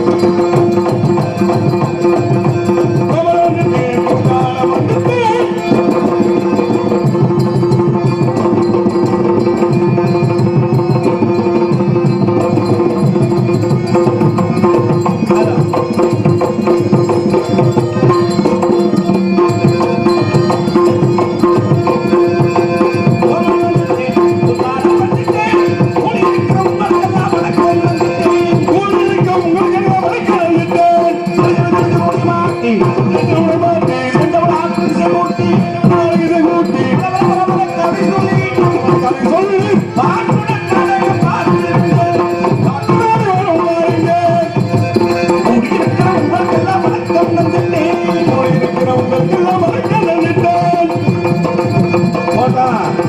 போட்டா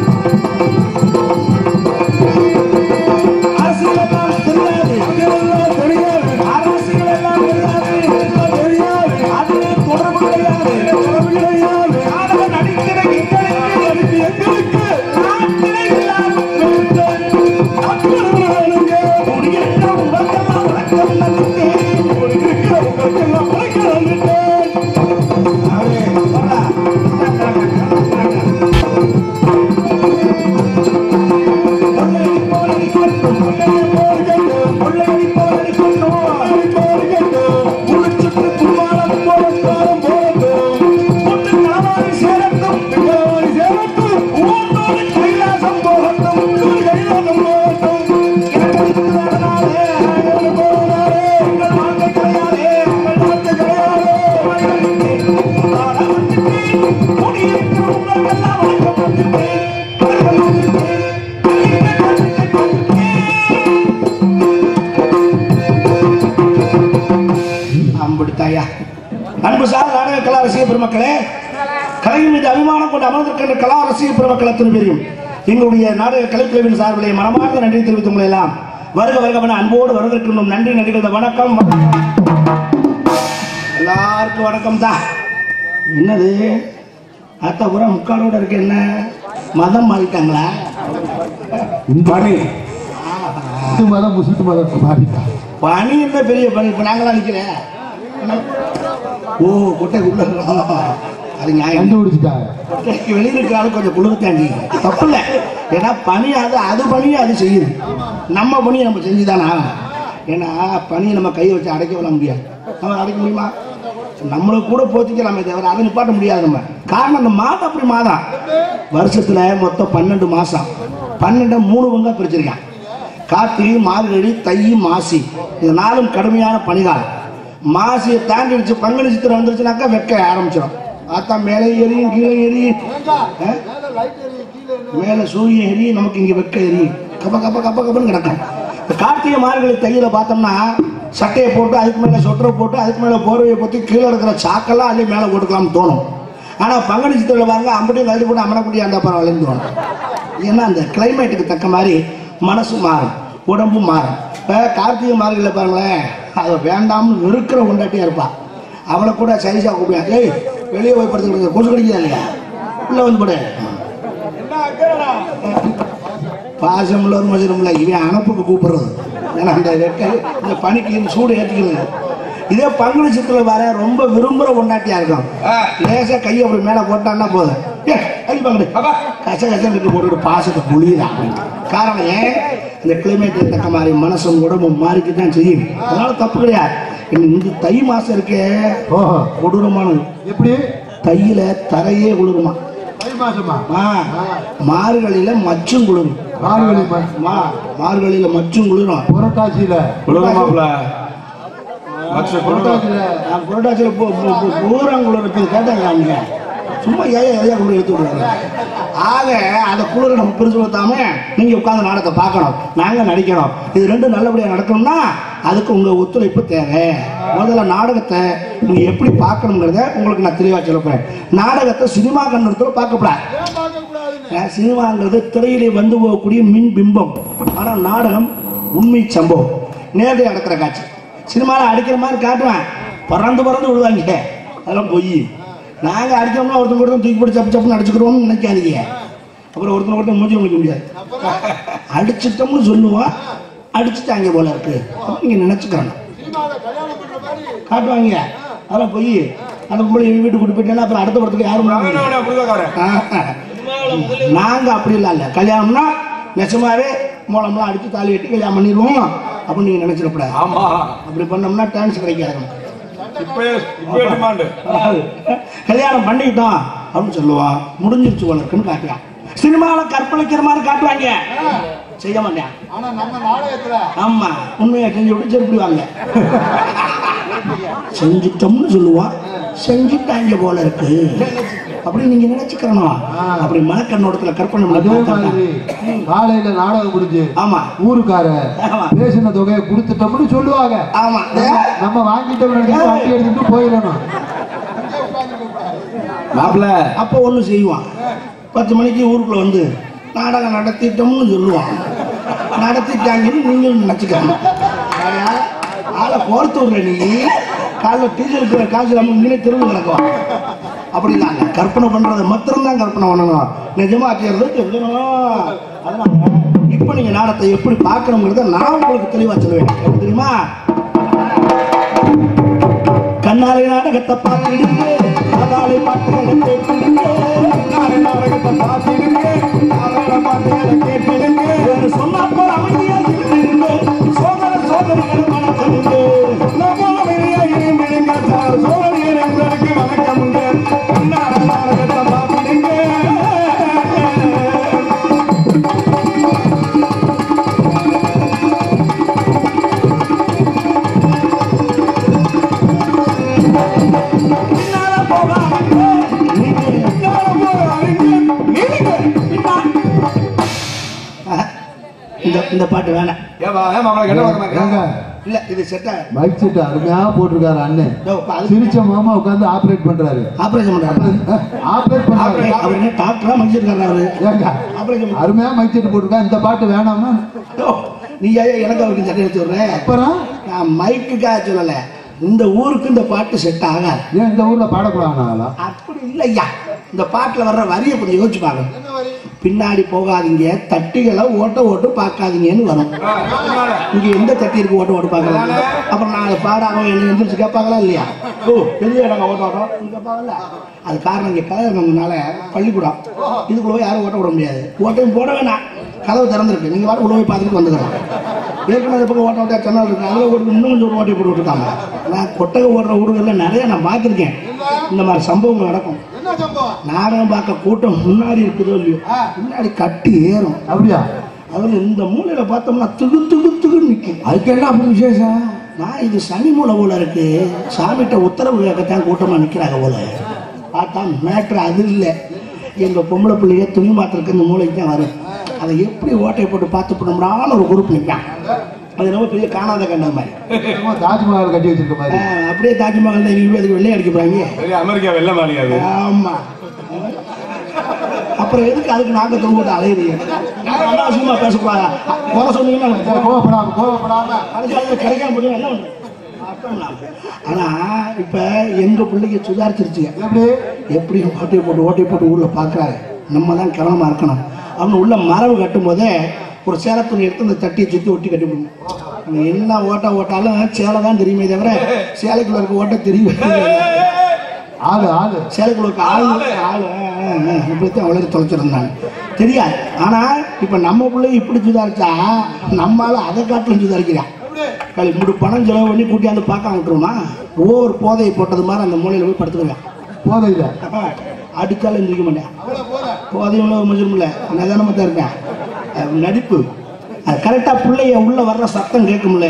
அரசியலெல்லாம் தெரியாது அதெல்லாம் தெரியாது அரசியலெல்லாம் தெரியாது எல்லாம் தெரியாது அது தொடர்பு கிடையாது தொடர்பு கிடையாது நாடக நடிக்கிற எங்களுக்கு நடிப்பு எங்களுக்கு நாட்டிலே இல்லாமல் அக்கறவர்களுங்க குடியிருக்கிற உங்களுக்கெல்லாம் வணக்கம் நன்றி குடியிருக்கிற உங்களுக்கெல்லாம் வணக்கம் நன்றி அவரே போடா அம்புடுத்தாயா அன்பு சார் நாடக கலா ரசிக பெருமக்களே கலையின் மீது அபிமானம் கொண்டு அமர்ந்திருக்கின்ற கலா ரசிக பெருமக்கள் அத்தனை பேரையும் எங்களுடைய நாடக கலைக்குழுவின் சார்பிலே மனமார்ந்த நன்றி தெரிவித்து உங்களை எல்லாம் வருக வருகவன அன்போடு வரவேற்கின்றோம் நன்றி நன்றிகள் வணக்கம் எல்லாருக்கும் வணக்கம் தான் என்னது அத்தபுரம் முக்காடோட இருக்கு என்ன மதம் மாறிட்டாங்களா பணி இந்து மதம் முஸ்லிம் மதம் மாறிட்டான் பனி என்ன பெரிய பனி இப்போ நாங்களாம் நிற்கிறேன் ஓ கொட்டைக்குள்ள அது நியாயம் கண்டுபிடிச்சிட்டாங்க கொட்டைக்கு வெளியில் இருக்கிற ஆளு கொஞ்சம் குளிர்த்தாண்டி தப்பு இல்லை ஏன்னா பனி அது அது பனியை அது செய்யுது நம்ம பணியை நம்ம செஞ்சு தானே ஏன்னா பனியை நம்ம கை வச்சு அடைக்க விட முடியாது நம்ம அடைக்க முடியுமா நம்மளுக்கு கூட போத்திக்கலாமே தவிர அதை நிப்பாட்ட முடியாது நம்ம காரணம் அந்த மாதம் அப்படி மாதம் வருஷத்துல மொத்தம் பன்னெண்டு மாசம் பன்னெண்டு மூணு பங்கா பிரிச்சிருக்கான் கார்த்திகை மார்கழி தை மாசி இது நாளும் கடுமையான பனிகாலம் மாசியை தாண்டிடுச்சு பங்குனி சித்திரம் வந்துருச்சுனாக்கா வெக்க ஆரம்பிச்சிடும் அதான் மேலே எரியும் கீழே எரியும் ஆ? மேலே சூரியன் எரியும் நமக்கு இங்கே வெக்க எரியும் கப்ப கப்ப கப்ப கப்பன்னு கிடக்கும் இந்த கார்த்திகை மார்கழி தையில பார்த்தோம்னா சட்டையை போட்டு அதுக்கு மேலே சொட்டரை போட்டு அதுக்கு மேலே போர்வையை போட்டு கீழே இருக்கிற சாக்கெல்லாம் அள்ளி மேலே போட்டுக்கலாம்னு தோணும் ஆனால் பங்குனி சித்திரையில் பாருங்க அம்பட்டையும் கழட்டி போட்டு அம்மனக்குட்டி அந்த அப்புறம் வளைந்து தோணும் ஏன்னா அந்த கிளைமேட்டுக்கு தக்க மாதிரி மனசு மாறும் உடம்பு மாறும் இப்போ கார்த்திகை மார்கழியில் பாருங்களேன் அதை வேண்டாம்னு வெறுக்கிற கொண்டாட்டியாக இருப்பாள் அவளை கூட சைஸாக கூப்பிடுவேன் ஏய் வெளியே போய் படுத்துக்கிட்டு கொசு கடிக்குதா இல்லையா உள்ளே வந்து போடு பாசம் உள்ள ஒரு மஜரும் இல்லை இவன் அனுப்புக்கு கூப்பிடுறது ஏன்னா அந்த வெக்க இந்த பனிக்கு இந்த சூடு ஏற்றிக்கிறது இதே பங்குனி சித்திர வர ரொம்ப விரும்புகிற கொண்டாட்டியா இருக்கும் லேசா கையை அப்படி மேலே போட்டான்னா போதும் ஏ கை பங்குடு கச கசன்னு இருக்கு போட்டுட்டு பாசத்தை புளியுதான் காரணம் ஏன் இந்த கிளைமேட்டுக்கு தக்க மாதிரி மனசும் உடம்பும் மாறிக்கிட்டு தான் செய்யும் அதனால தப்பு கிடையாது இன்னும் இந்த தை மாசம் இருக்கே ஓஹோ கொடூரமானது எப்படி தையில தரையே குளிருமா தை மாசமா ஆ, மார்கழியில மச்சும் குளிரும் மார்கழி மா- மா மார்கழியில மச்சும் குளிரும் புரட்டாசியில புரட்டாசியில நான் புரட்டாசியில பூ பூ- பூ- பூரம் குளிர் இப்போ கேட்டாங்க அவங்க சும்மா ஏன் எதையா குளிர் எடுத்து விடுறாங்க ஆக அந்த குளிரை நம்ம பிரிச்சு கொடுத்தாம நீங்க உட்கார்ந்து நாடகத்தை பார்க்கணும் நாங்க நடிக்கணும் இது ரெண்டும் நல்லபடியா நடக்கணும்னா அதுக்கு உங்க ஒத்துழைப்பு தேவை முதல்ல நாடகத்தை நீங்க எப்படி பார்க்கணுங்கிறத உங்களுக்கு நான் தெளிவா சொல்லப்போறேன் நாடகத்தை சினிமா கண்ணத்துல பார்க்கப்படாது அஹ் சினிமாங்கிறது திரையிலே வந்து போகக்கூடிய மின் பிம்பம் ஆனால் நாடகம் உண்மை சம்பவம் நேரடியாக நடக்கிற காட்சி சினிமாவில் அடிக்கிற மாதிரி காட்டுவேன் பறந்து பறந்து விழுவாங்க அதெல்லாம் பொய் நாங்கள் அடிக்கிறோம்னா ஒருத்தன் கூட தூக்கி போட்டு சப்பு சப்புன்னு அடிச்சுக்கிறோம்னு நினைக்காதீங்க அப்புறம் ஒருத்தன் ஒருத்தன் மூஞ்சி முடிக்க முடியாது அடிச்சிட்டோம்னு சொல்லுவோம் அடிச்சுட்டாங்க போல இருக்கு அப்படின்னு நீங்கள் நினச்சிக்கிறணும் காட்டுவாங்க அதெல்லாம் போய் அந்த பொம்பளை இவன் வீட்டுக்கு கூட்டு போயிட்டேன்னா அப்புறம் அடுத்த படத்துக்கு யாரும் வர முடியாது. ஆஹா. நாங்க அப்படி இல்ல இல்ல கல்யாணம்னா நெசமாவே மூலம்லாம் அடிச்சு தாலி கட்டி கல்யாணம் பண்ணிடுவோம் அப்படின்னு நீங்க நினைச்சிடக்கூடாது ஆமா அப்படி பண்ணோம்னா டான்ஸ் கிடைக்காது நமக்கு. இப்பயே இப்பயே டிமாண்ட் கல்யாணம் பண்ணிக்கிட்டோம் அப்படின்னு சொல்லுவான் முடிஞ்சிருச்சு உனக்குன்னு காட்டுவான் சினிமாவில் கற்பழிக்கிற மாதிரி காட்டுவாங்க செய்ய மாட்டேன் ஆனா நம்ம நாடகத்துல ஆமா உண்மையா செஞ்சு விட்டு செருப்பிடுவாங்க செஞ்சுட்டோம்னு சொல்லுவான் செஞ்சுட்டாங்க போல இருக்கு அப்படி நீங்க நினைச்சுக்கிறணும் அப்படி மனக்கண்ணோட்டத்துல கற்பனை பண்ணி அதே பார்த்தா- மாதிரி காலையில நாடகம் முடிஞ்சு ஆமா ஊருக்கார ஆமா. பேசின தொகையை கொடுத்துட்டோம்னு சொல்லுவாங்க ஆமா நம்ம- நம்ம வாங்கிட்டோம் வண்டி எடுத்துட்டு போயிடணும் மாப்பிள்ள அப்போ ஒண்ணு செய்வான் பத்து மணிக்கு ஊருக்குள்ள வந்து நாடகம் நடத்திட்டோம்னு சொல்லுவான் நடத்திட்டாங்கன்னு நீங்களும் நினச்சிக்கணும் ஆளை கோர்த்து விடுற நீ காலைல டீச்சருக்கு காசு இல்லாமல் இங்கே திரும்ப கிடக்கும் அப்படி இல்லை கற்பனை பண்றதை மாத்திரம்தான் கற்பனை பண்ணணும் நிஜமா செய்யறது தெரிஞ்சிடணும் அதனால இப்போ நீங்க நாடகத்தை எப்படி பார்க்கணுங்கிறத நான் உங்களுக்கு தெளிவா சொல்லுவேன் எப்படி தெரியுமா கண்ணாலை நாடகத்தை பார்த்துடுங்க அதாலை பாட்டு கேட்டுடுங்க கண்ணாலை நாடகத்தை பார்த்துடுங்க அதாலை பாட்டு கேட்டுடுங்க சொன்னா போல அமைதியா இருந்துடுங்க சோதர சோதரிகளை வணக்கமுங்க நம்ம அமைதியா இருந்துடுங்க சார் சோதரிகள் எங்களுக்கு வணக்கமுங்க கண்ணாலை நாடகத்தை பார்த்துடுங்க பின்னால போகாதீங்க. நீங்க பின்னால போகாதீங்க. நீங்க பின்னா- ஆஹா. இந்த இந்த பாட்டு வேணாம் ஏமா ஏன் மாப்பிள்ள என்ன பார்க்க ஏங்க இல்ல இது செட்டா பைக் செட் அருமையா போட்டிருக்காரு அண்ணன் அது சிரிச்ச மாமா உட்கார்ந்து ஆபரேட் பண்றாரு ஆபரேஷன் பண்றாரு ஆபரேட் பண்றாரு அவர் என்ன டாக்டரா மனுஷருக்காரு அவரு ஏங்க ஆபரேஷன் அருமையா மைக் செட் போட்டிருக்கா இந்த பாட்டு வேணாமா நீ ஏன் எனக்கு அவருக்கு சட்டை எடுத்து விடுற அப்புறம் நான் மைக்குக்காக சொல்லல இந்த ஊருக்கு இந்த பாட்டு செட் ஆகாது ஏன் இந்த ஊர்ல பாடக்கூடாதுனாங்களா அப்படி இல்லையா இந்த பாட்டுல வர்ற வரியை கொஞ்சம் யோசிச்சு பாருங்க பின்னாடி போகாதீங்க தட்டிகளை ஓட்ட ஓட்டு பார்க்காதீங்கன்னு வரும் இங்க எந்த தட்டி இருக்கு ஓட்ட ஓட்டு பார்க்கலாம் அப்புறம் நாலு பாடாம என்ன எந்திரிச்சு கேட்பாங்களா இல்லையா ஓ பெரிய இடங்க ஓட்ட ஓட்டம் கேட்பாங்கல்ல அது காரணம் இங்க கதை பள்ளிக்கூடம் இதுக்குள்ள போய் யாரும் ஓட்ட விட முடியாது ஓட்டையும் போட வேணாம் கதவு திறந்துருக்கு நீங்க வாட்டு உள்ள போய் பார்த்துட்டு வந்துக்கலாம் ஏற்கனவே பக்கம் ஓட்ட ஓட்டா சென்னை இருக்கு அதில் ஒரு இன்னும் கொஞ்சம் ஒரு ஓட்டை போட்டு விட்டுருக்காங்க நான் கொட்டகை ஓடுற ஊடுகளில் நிறைய நான் பார்த்துருக்கேன் இந்த மாதிரி சம்பவங்கள் நடக்கும் என்ன சம்பவம் நாடகம் பார்க்க கூட்டம் முன்னாடி இருக்குதோ இல்லையோ முன்னாடி கட்டி ஏறும் அப்படியா அதுல இந்த மூலையில பார்த்தோம்னா துகு துகு துகு நிற்கும் அதுக்கு என்ன அப்படி விசேஷம் நான் இது சனி மூலை போல இருக்கு சாமிகிட்ட உத்தரவு கேட்கத்தான் கூட்டமா நிக்கிறாங்க போல பார்த்தா மேட்ரு அது இல்லை எங்க பொம்பளை பிள்ளைய துணி மாத்திரக்கு இந்த மூளைக்கு தான் வரும் அதை எப்படி ஓட்டையை போட்டு பார்த்து போனோம்னாலும் ஒரு குரூப் நிற்கான் அது ரொம்ப பெரிய காணாத கண்டது மாதிரி என்னமோ தாஜ்மஹால் கட்டி வச்சிருக்க மாதிரி ஆஹ், அப்படியே தாஜ்மஹால் தான் இவங்க அதுக்கு வெள்ளை அடிக்க போறாங்க பெரிய அமெரிக்கா வெள்ள மாதிரி அது ஆமா அப்புறம் எதுக்கு அதுக்கு நாங்க தொங்கிட்டு அலையுறீங்க நான் அனாவசியமா பேசக்கூடாது குறை சொன்னீங்கன்னா எனக்கு கோவம் கோவப்படாம கோவப்படாம அடுத்த கிடைக்காம போய் என்ன பண்றது? அர்த்தம் இல்லாம. ஆனா இப்ப எங்க பிள்ளைங்க சுதாரிச்சிருச்சுங்க எப்படி எப்படி ஓட்டை போட்டு ஓட்டை போட்டு ஊர்ல பாக்குறாங்க நம்ம தான் கவனமா இருக்கணும் அவனு உள்ள மரவு கட்டும் போதே ஒரு சேலத்துணி எடுத்து அந்த தட்டியை சுத்தி ஒட்டி கட்டி விடணும் அவன் என்ன ஓட்ட ஓட்டாலும் சேலை தான் தெரியுமே தவிர சேலைக்குள்ள இருக்க ஓட்ட தெரியும் ஆளு ஆளு சேலைக்குள்ள இருக்க ஆளு ஆளு இப்படித்தான் வளர்த்து தொலைச்சிருந்தாங்க தெரியாது ஆனா இப்ப நம்ம பிள்ளை இப்படி சுதாரிச்சா நம்மளால அதை காட்டிலும் சுதாரிக்கிறான் களி முடி பணம் செலவு பண்ணி கூட்டியாந்து பார்க்க விட்டுருமா ஓவர் போதையை போட்டது மாதிரி அந்த மூலையில போய் படுத்துக்குவேன் போதையில அடிச்சாலும் எந்திரிக்க மாட்டேன் போதையும் முடியும் இல்லை நிதானமாக தான் இருப்பேன் அது நடிப்பு அது கரெக்டாக பிள்ளைய உள்ள வர்ற சத்தம் கேட்கும்ல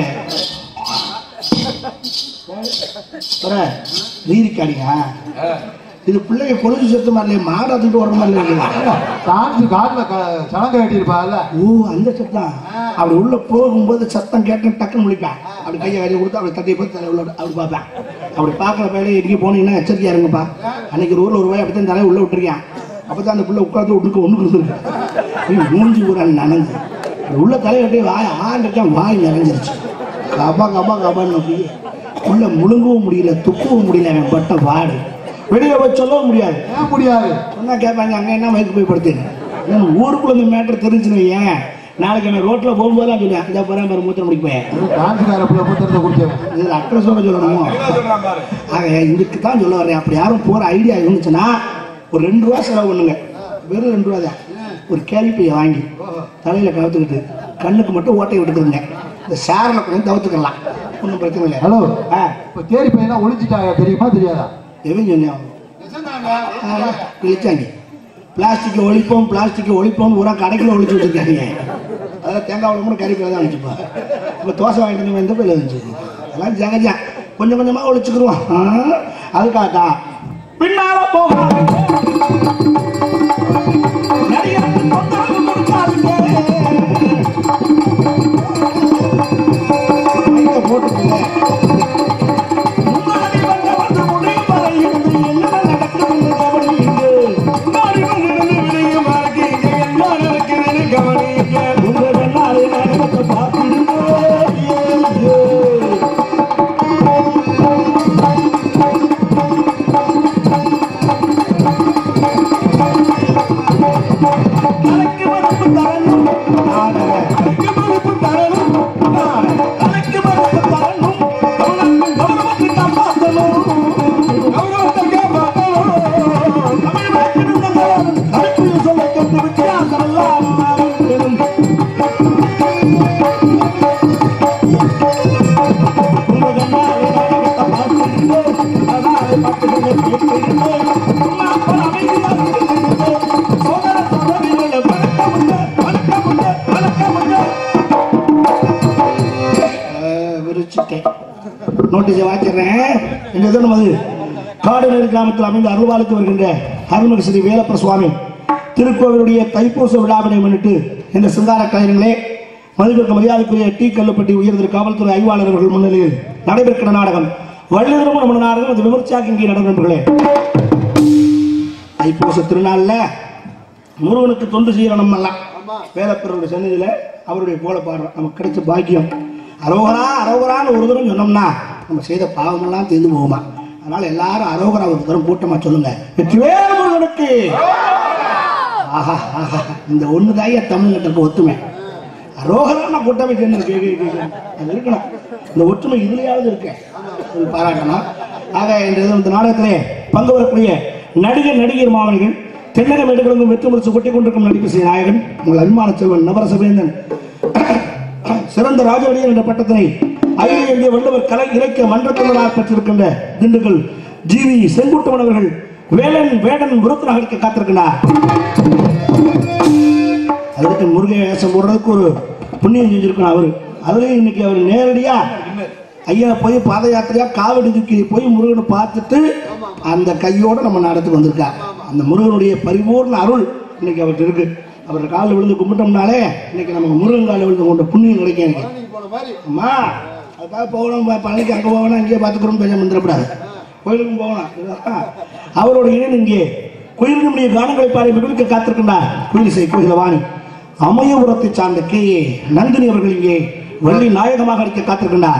ரீரிக்காடிங்க இது பிள்ளைய கொலுசு சத்து மாதிரி இல்லையே மாடு அதுக்கிட்டு வர்ற மாதிரி இருக்குது காஞ்சு காலில் சலங்கை கட்டியிருப்பாள்ல ஓ அந்த சத்தம் அப்படி உள்ள போகும்போது சத்தம் கேட்டு டக்குன்னு முழிப்பேன் அப்படி கையை கையை கொடுத்து அப்படி தட்டி போய் தலை உள்ள அப்படி பார்ப்பேன் அப்படி பார்க்குற பையில எங்கேயும் போனீங்கன்னா எச்சரிக்கையா இருங்கப்பா அன்னைக்கு ஒரு ஊரில் ஒரு வாய் அப்படித்தான் தலையை உள்ள விட்டுருக்கேன் அப்போ தான் அந்த பிள்ளை உட்காந்து ஒன்றுக்கு ஒன்றுக்கு இருந்துருக்கு மூஞ்சி பூரா நனைஞ்சு அப்படி உள்ள தலையை விட்டு வாய் ஆண்டுக்கேன் வாய் நிறைஞ்சிருச்சு கபா கபா கபான்னு நோக்கி உள்ள முழுங்கவும் முடியல துக்கவும் முடியல அவன் பட்ட வாடு வெளியே போய் சொல்லவும் முடியாது ஏன் முடியாது சொன்னா கேட்பாங்க அங்க என்ன மயக்கு போய் படுத்தீங்க ஊருக்குள்ள இந்த மேட்டர் தெரிஞ்சுன்னு ஏன் நாளைக்கு நான் ரோட்ல போகும்போதெல்லாம் சொல்லுவேன் இந்த போறேன் பாரு மூத்திரம் முடிப்பேன் டான்ஸ்கார புள்ள மூத்திரத்தை குடிச்சவன் இதில் அட்ரஸ் சொல்ல சொல்லணும் தெளிவா சொல்றான் பாரு ஆக இதுக்கு தான் சொல்ல வரேன் அப்படி யாரும் போற ஐடியா இருந்துச்சுன்னா ஒரு ரெண்டு ரூபா செலவு பண்ணுங்க வெறும் ரெண்டு ரூபா தான் ஒரு கேள்விப்பையை வாங்கி தலையில கவுத்துக்கிட்டு கண்ணுக்கு மட்டும் ஓட்டை விட்டுக்கிறதுங்க இந்த சேரில் கொஞ்சம் தவிர்த்துக்கலாம் ஒன்றும் பிரச்சனை இல்லை ஹலோ ஆ இப்ப தேடி பையனா ஒளிச்சிட்டாங்க தெரியுமா தெரியாதா எவன் சொன்னேன் இழிச்சாங்க பிளாஸ்டிக்கை ஒழிப்போம் பிளாஸ்டிக்கை ஒழிப்போம் பூரா கடைக்குள்ள ஒழிச்சு வச்சிருக்காங்க அதெல்லாம் தேங்காய் உடம்பு கறிப்பில் தான் வச்சுப்பா இப்போ தோசை வாங்கிட்டு வந்து எந்த பையில வந்துச்சு அதெல்லாம் ஜகஜா கொஞ்சம் கொஞ்சமாக ஒழிச்சுக்கிருவோம் ஆ, அதுக்காக பின்னால போகலாம் நடிகருக்கு தொந்தரவு கொடுக்காதீங்க. மைக்கை போட்டுக்கங்க. முன்னாடி வந்தவர்கள் முடியும் வரை இருந்து என்ன நடக்குதுன்னு கவனியுங்க. நாடினும் இருந்து விடியும் வரைக்கும் என்ன நடக்குதுன்னு கவனியுங்க. உங்க கண்ணாலே நடக்கத்தை பார்த்துடுங்க. ஏ, ஏ. தலைக்கு மறுப்பு தரணும் நானே. தலைக்கு மறுப்பு தரணும் நானே. தலைக்கு மறுப்பு தரணும் கவனத்தை கவனத்தை காப்பாற்றணும் கௌரவத்தை காப்பாற்றணும் தமிழ் வாக்கிடுங்கள் கருத்து சொல்ல கேட்டு வித்தியாசம் எல்லாம் மாறும். உங்க கண்ணாலே நாடகத்தை பார்த்துடுங்க. அதாலே பார்த்துடுங்க, கேட்டுடுங்க. அம்மா, அப்பா, அமைதியாக இருந்துடுங்க. சோதர சோதரிகளே, வணக்கம் உண்டு, வணக்கம் உண்டு, வணக்கம் உண்டு. அஹ், விரிச்சிட்டேன் நோட்டீஸை வாச்சிடுறேன் இந்த இது நமது காடுநெறி கிராமத்தில் அமைந்த அருள்வாளுக்கு வருகின்ற அருள்மிகு ஸ்ரீ வேலப்ப சுவாமி திருக்கோவிலுடைய தைப்பூச விழாவினை முன்னிட்டு இந்த சிங்கார கலைஞர்களே மதிப்பிற்கு மரியாதைக்குரிய டி கல்லுப்பட்டி உயர்ந்த காவல்துறை ஆய்வாளர் அவர்கள் முன்னிலையில் நடைபெற்கிற நாடகம் வள்ளிதரும் நம்ம நாடகம் அது விமர்சையாக இங்கே நடக்கின்றே தைப்பூச திருநாள்ல முருகனுக்கு தொண்டு செய்யற நம்ம எல்லாம் வேலப்பருடைய சன்னதியில அவருடைய போல பாடுறோம் நமக்கு கிடைச்ச பாக்கியம் அரோகரா அரோகரான்னு ஒரு தரம் சொன்னோம்னா நம்ம செய்த பாவமெல்லாம் தீர்ந்து போகுமா அதனால எல்லாரும் அரோகரா ஒரு தரம் கூட்டமா சொல்லுங்க வெற்றிவேல் முருகனுக்கு ஆஹா ஆஹா இந்த ஒண்ணு தாய தமிழ்நாட்டுக்கு ஒத்துமை அரோகரான கூட்டமை சேர்ந்து கே- கே- கே- அது இருக்கணும் இந்த ஒற்றுமை இதுலயாவது இருக்கு இது பாராட்டணும் ஆக இந்த இது- இந்த நாடகத்திலே பங்கு வரக்கூடிய நடிகர் நடிகர் மாமனிகள் தென்னக மேடுகளும் வெற்றி முடிச்சு கொட்டி கொண்டிருக்கும் நடிப்பு செய்ய நாயகன் உங்கள் அபிமான செல்வன் நவரசவேந்தன் சிறந்த ராஜவடியர் என்ற பட்டத்தினை அகில இந்திய வள்ளுவர் கலை இலக்கிய மன்றத்தினரால் பெற்றிருக்கின்ற திண்டுக்கல் ஜிவி செங்குட்டுவன் அவர்கள் வேலன் வேடன் விருத்தராக காத்திருக்கிறார் அதுக்கு முருகன் வேஷம் போடுறதுக்கு ஒரு புண்ணியம் செஞ்சிருக்கணும் அவரு அதுலயும் இன்னைக்கு அவர் நேரடியா ஐயா போய் பாத யாத்திரையா காவடி தூக்கி போய் முருகனை பார்த்துட்டு அந்த கையோட நம்ம நடத்துக்கு வந்திருக்கார் அந்த முருகனுடைய பரிபூர்ண அருள் இன்னைக்கு அவர்கிட்ட இருக்கு அவர் காலில் விழுந்து கும்பிட்டோம்னாலே இன்னைக்கு நமக்கு முருகன் காலில் விழுந்து கொண்ட புண்ணியம் கிடைக்கும் எனக்கு அம்மா அதுக்காக போகணும் ப- பழனிக்கு அங்கே போகணும் இங்கே பார்த்துக்கிறோம் பேச வந்துடக்கூடாது கோயிலுக்கும் போகணும் இதுதான். அவரோட இணைந்து இங்கே கோயிலினுடைய கானங்களை பாடி மிகுதிக்க காத்திருக்கின்றார் கோயிலிசை கோயிலவாணி அமயபுரத்தை சார்ந்த கே ஏ நந்தினி அவர்கள் இங்கே வள்ளி நாயகமாக அடிக்க காத்திருக்கின்றார்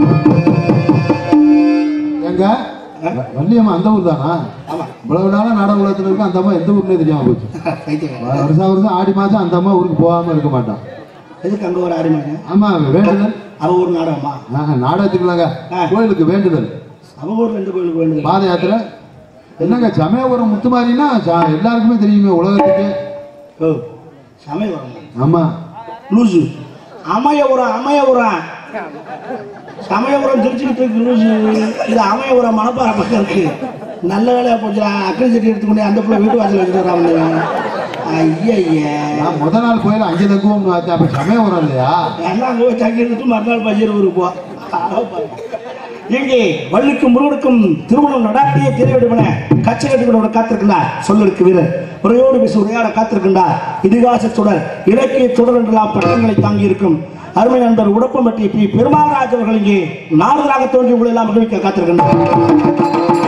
எங்க வள்ளியம்மா அந்த ஊர் தானா ஆமா இவ்வளவு நாளா நாடக உலகத்துல இருக்கு அந்த அம்மா எந்த ஊர்லயே தெரியாம போச்சு பைத்தியம். வருஷம் வருஷம் ஆடி மாசம் அந்த அம்மா ஊருக்கு போகாம இருக்க மாட்டான் எதுக்கு அங்கே ஒரு ஆடினாங்க ஆமா வேண்டுதல் அவ ஒரு நாடகமா ஆஹா, நாடகத்துக்குலாங்க ஆ. கோயிலுக்கு வேண்டுதல் அவங்க ஊர்ல எந்த கோயிலுக்கு வேண்டுதல் பாத யாத்திரை என்னங்க சமயபுரம் முத்துமாரின்னா ச- எல்லாருக்குமே தெரியுமே உலகத்துக்கு ஓ சமயபுரம் ஆமா லூசு அமயபுரம் அமயபுரம் சமயபுரம் திருச்சிக்கிட்டு இருக்கு லூசு இது அமயபுரம் மணப்பாறை பக்கம் இருக்கு நல்ல வேலையா போச்சு அக்கறை சட்டி எடுத்துக்கொண்டு அந்த பிள்ளை வீட்டு வாசல் வச்சுட்டு ஐயா நான் முத நாள் கோயில் அங்கே தங்குவோம்னு பார்த்தேன் அப்ப சமயபுரம் இல்லையா எல்லாம் அங்கே போய் தங்கி இருந்துட்டு மறுநாள் பஜ்ஜர் ஊருக்கு போ எங்கே வள்ளிக்கும் முருகனுக்கும் திருமணம் நடாத்திய திரைவிடுவன கச்சை கட்டுகளோட காத்திருக்கின்றார் சொல்லருக்கு வீரர் உரையோடு பேசி உரையாட காத்திருக்கின்றார் இதிகாச சுடர் இலக்கிய சுடர் என்றெல்லாம் பட்டங்களை தாங்கி இருக்கும் அருமை நண்பர் உடப்பம்பட்டி பி பெருமாள்ராஜ் அவர்கள் இங்கே நாரதராக தோன்றி உங்களை எல்லாம் மகிழ்விக்க காத்திருக்கின்றார்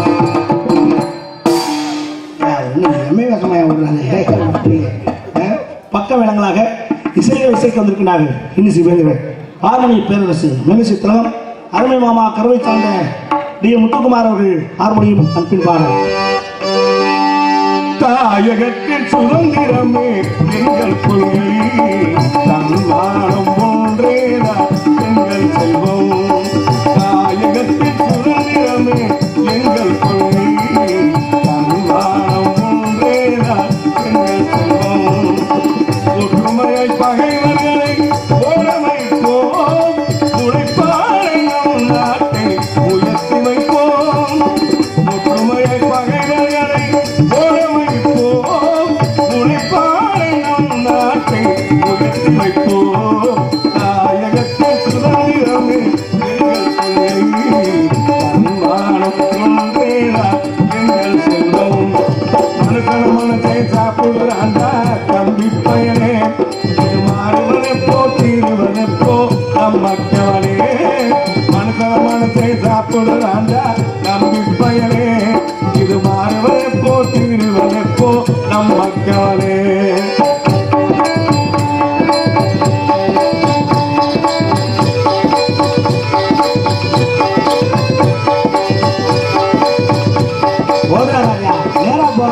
எம்ஏ வேஷமாயா விடுறாங்க அஹ், பக்க வேடங்களாக இசைகள் இசைக்கு வந்திருக்கிறார்கள் இன்னிசி வேந்தர்கள் ஆர்மணி பேரரசு மெலிசி திலகம் அருமை மாமா கருவை சார்ந்த டி எம் முத்துக்குமார் அவர்கள் ஹார்மோனியம் அன்பின் பாடல் தாயகத்தின் சுதந்திரமே எங்கள் கொள்கை தன்மானம் ஒன்றேதான் எங்கள் செல்வம் தாயகத்தின் சுதந்திரமே எங்கள் கொள்கை தன்மானம் ஒன்றேதான் எங்கள் செல்வம் ஒற்றுமையை பகைவர்களை ஓரமைப்போம் உழைப்பாளை நம் நாட்டை உயர்த்தி வைப்போம் ஒற்றுமையை பகைவர்களை ஓரமைப்போம் உழைப்பாளை நம் நாட்டை உயர்த்தி வைப்போம் தாயகத்தின் சுதந்திரமே எங்கள் கொள்கை தன்மானம் ஒன்றேதான் எங்கள் செல்வம் மனுஷன மனத்தை சாப்பிடுறாண்டா தம்பி பயனே இது மாறுவதெப்போ தீருவதெப்போ நம்மக்கவனே மனுஷன மனத்தை சாப்பிடுறாண்டா தம்பி பயனே இது மாறுவதெப்போ தீருவதெப்போ நம்மக்கவனே ஓடுறாங்க நேரா போ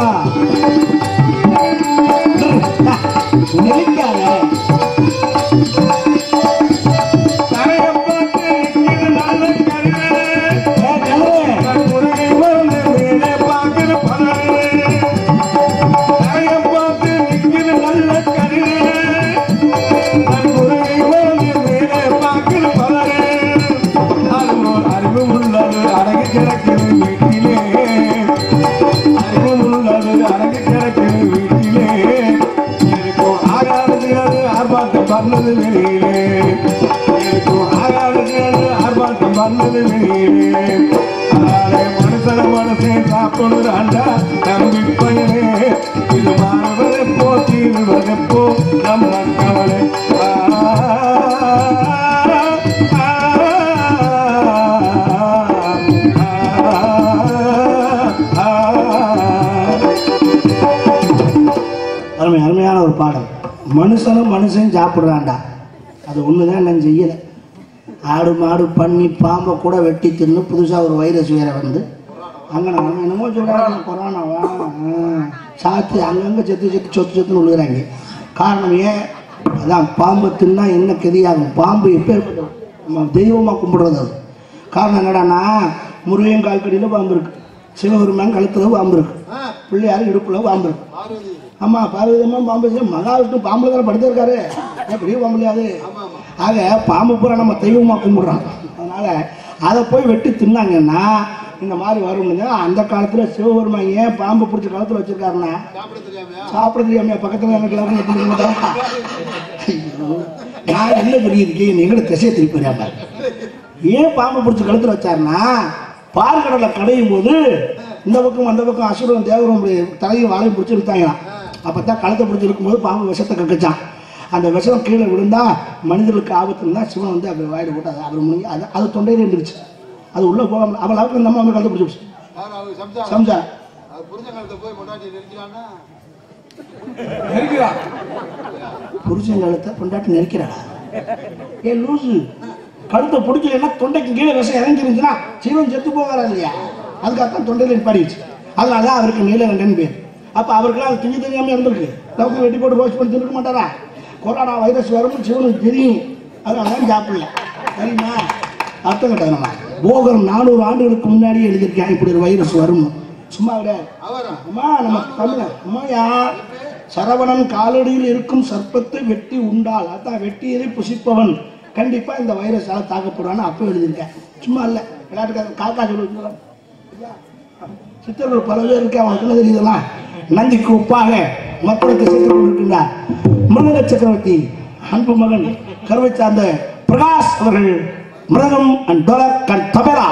நினைக்காத தரையை பார்த்து நிற்கிது நல்ல கருவே ஏ, கழுவு. பண்ணது வெளியிலே இருக்கும் ஆகாதது ஆர்ப்பாட்டம் பண்ணது வெளியிலே அதனாலே மனுஷன மனசே சாப்பிடுறாண்டா நம்பி பயனே இது மாறுவதெப்போ தீருவதெப்போ நம்ம கவலை ஆ, ஆ, ஆ, ஆ. அருமை அருமையான ஒரு பாடல் மனுஷனும் மனுஷன் சாப்பிட்றான்டா அது ஒன்று தான் நான் செய்யலை ஆடு மாடு பண்ணி பாம்பை கூட வெட்டி தின்னு புதுசாக ஒரு வைரஸ் வேற வந்து அங்கே நம்ம என்னமோ சொல்கிறாங்க கொரோனாவா ஆ, சாத்தி அங்கங்கே செத்து செத்து சொத்து சொத்துன்னு விழுகிறாங்க காரணம் ஏன் அதான் பாம்பை தின்னா என்ன கெதியாகும் பாம்பு எப்போ நம்ம தெய்வமாக கும்பிடுறது அது காரணம் என்னடான்னா முருகன் கால்கடியில் பாம்பு இருக்கு சிவபெருமான் கழுத்தில் பாம்பு இருக்கு பிள்ளையார் இடுப்பில் பாம்பு இருக்கு ஆமா பார்வதியம்மா பாம்பு செய்ய மகாவிஷ்ணு பாம்புல தானே படுத்திருக்காரு ஏன் பெரிய பாம்பு இல்லையாது ஆக பாம்பு பூரா நம்ம தெய்வமா கும்பிடுறோம் அதனால அதை போய் வெட்டி தின்னாங்கன்னா இந்த மாதிரி வரும்னுங்க அந்த காலத்துல சிவபெருமான் ஏன் பாம்பு பிடிச்ச காலத்துல வச்சிருக்காருன்னா சாப்பிட தெரியாம பக்கத்துல எனக்கு எல்லாரும் எடுத்துக்க மாட்டேன் நான் என்ன புரியுதுக்கு நீங்கள திசையை திருப்பி வராம ஏன் பாம்பு பிடிச்ச கழுத்துல வச்சாருன்னா பார்க்கடலை கடையும் போது இந்த பக்கம் அந்த பக்கம் அசுரம் தேவரும் இப்படி தலையும் வாழையும் பிடிச்சி இழுத்தாங்களாம் அப்போ தான் கழுத்தை பிடிச்சி இருக்கும்போது பாம்பு விஷத்தை கக்கச்சான் அந்த விஷம் கீழே விழுந்தா மனிதர்களுக்கு ஆபத்து இருந்தால் சிவன் வந்து அப்படி வாயில போட்டு அதை அவர் முடிஞ்சு அது அது தொண்டையில் இருந்துருச்சு அது உள்ளே போக அவள் அளவுக்கு இந்த அம்மா கழுத்தை பிடிச்சி சம்சா புருஷன் கழுத்தை பொண்டாட்டி நெரிக்கிறாடா ஏ லூசு கழுத்தை பிடிக்கலன்னா தொண்டைக்கு கீழே விஷம் இறங்கிருந்துச்சுன்னா ஜீவன் செத்து போகிறார் இல்லையா அதுக்காகத்தான் தொண்டையில் நிப்பாடிச்சு அதனால தான் அவருக்கு நீலகண்டன் பேர் அப்போ அவருக்குலாம் அது திங்கி தெரியாமல் இருந்திருக்கு லவுக்கு வெட்டி போட்டு ரோஸ் பண்ணி இருக்க மாட்டாரா கொரோனா வைரஸ் வரும்னு சிவனுக்கு தெரியும் அதனால தான் சாப்பிடல சரிம்மா அர்த்தம் கட்டது நம்ம போகர் நானூறு ஆண்டுகளுக்கு முன்னாடியே எழுதியிருக்கேன் இப்படி ஒரு வைரஸ் வரும் சும்மா கிடையாது அம்மா நம்ம தமிழ அம்மாயா சரவணன் காலடியில் இருக்கும் சர்ப்பத்தை வெட்டி உண்டால் அதான் வெட்டியதை புசிப்பவன் கண்டிப்பா இந்த வைரஸால தாக்கப்படுவான்னு அப்போ எழுதியிருக்கேன் சும்மா இல்லை விளையாட்டுக்காரன் காக்கா சொல்லி சித்தர்கள் பல பேர் இருக்கேன் அவனுக்கு என்ன தெரியுதுலாம் நந்திக்கு ஒப்பாக மக்களுக்கு சேர்த்து கொண்டிருக்கின்றார் மிருக சக்கரவர்த்தி அன்பு மகன் கருவை சார்ந்த பிரகாஷ் அவர்கள் மிருகம் அண்ட் டொலக் அண்ட் தபேலா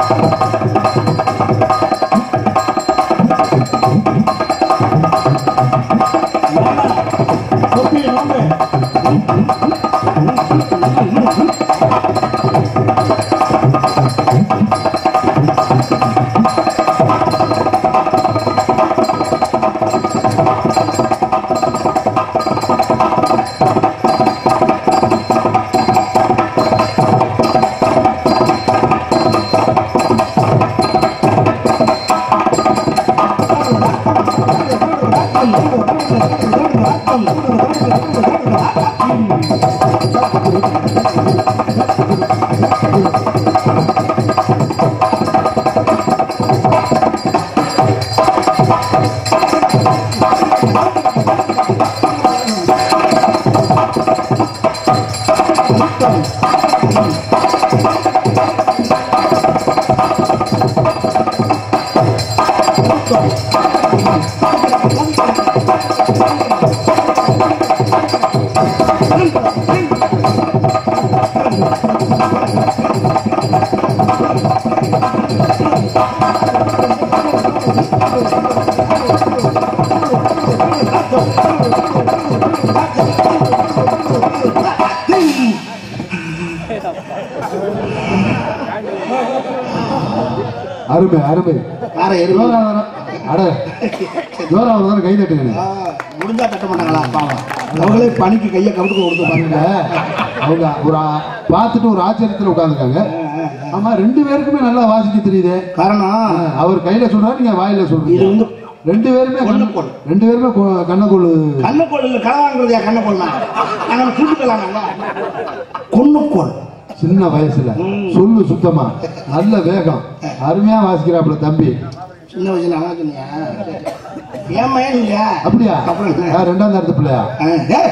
தொப்பி நோம்பு அருமை அருமை வேற எருமை ஜோரா வர அட ஜோரா வர கை தட்டுங்க ஆ, முடிஞ்சா கட்ட மாட்டாங்களா பாவம் அவங்களே பணிக்கு கையை கவுத்துக்கு கொடுத்து பாருங்க அவங்க ஒரு ஆ- பார்த்துட்டு ஒரு ஆச்சரியத்துல உட்காந்துருக்காங்க ஆமா ரெண்டு பேருக்குமே நல்லா வாசிக்க தெரியுது காரணம் அவர் கையில சொல்றாரு நீங்க வாயில இது சொல்றீங்க வந்து ரெண்டு பேருமே கண்ண- கொள்ளுக்கோள். ரெண்டு பேருமே கொ- கண்ணக்கோள் கண்ணக்கோள் இல்லை களவாங்கிறதையா கண்ணக்கோள்னா நாங்கள் கூட்டுக்கலாம் கொன்னுக்கோள் சின்ன வயசுல சொல்லு சுத்தமா நல்ல வேகம் அருமையா வாசிக்கிறாப்புல தம்பி சின்ன வயசுல நல்லா சொன்னியா ஏன் மயன் இல்லையா அப்படியா அப்புறம் என்ன? யார் ரெண்டாம் தரத்து பிள்ளையா ஆ, டேய்.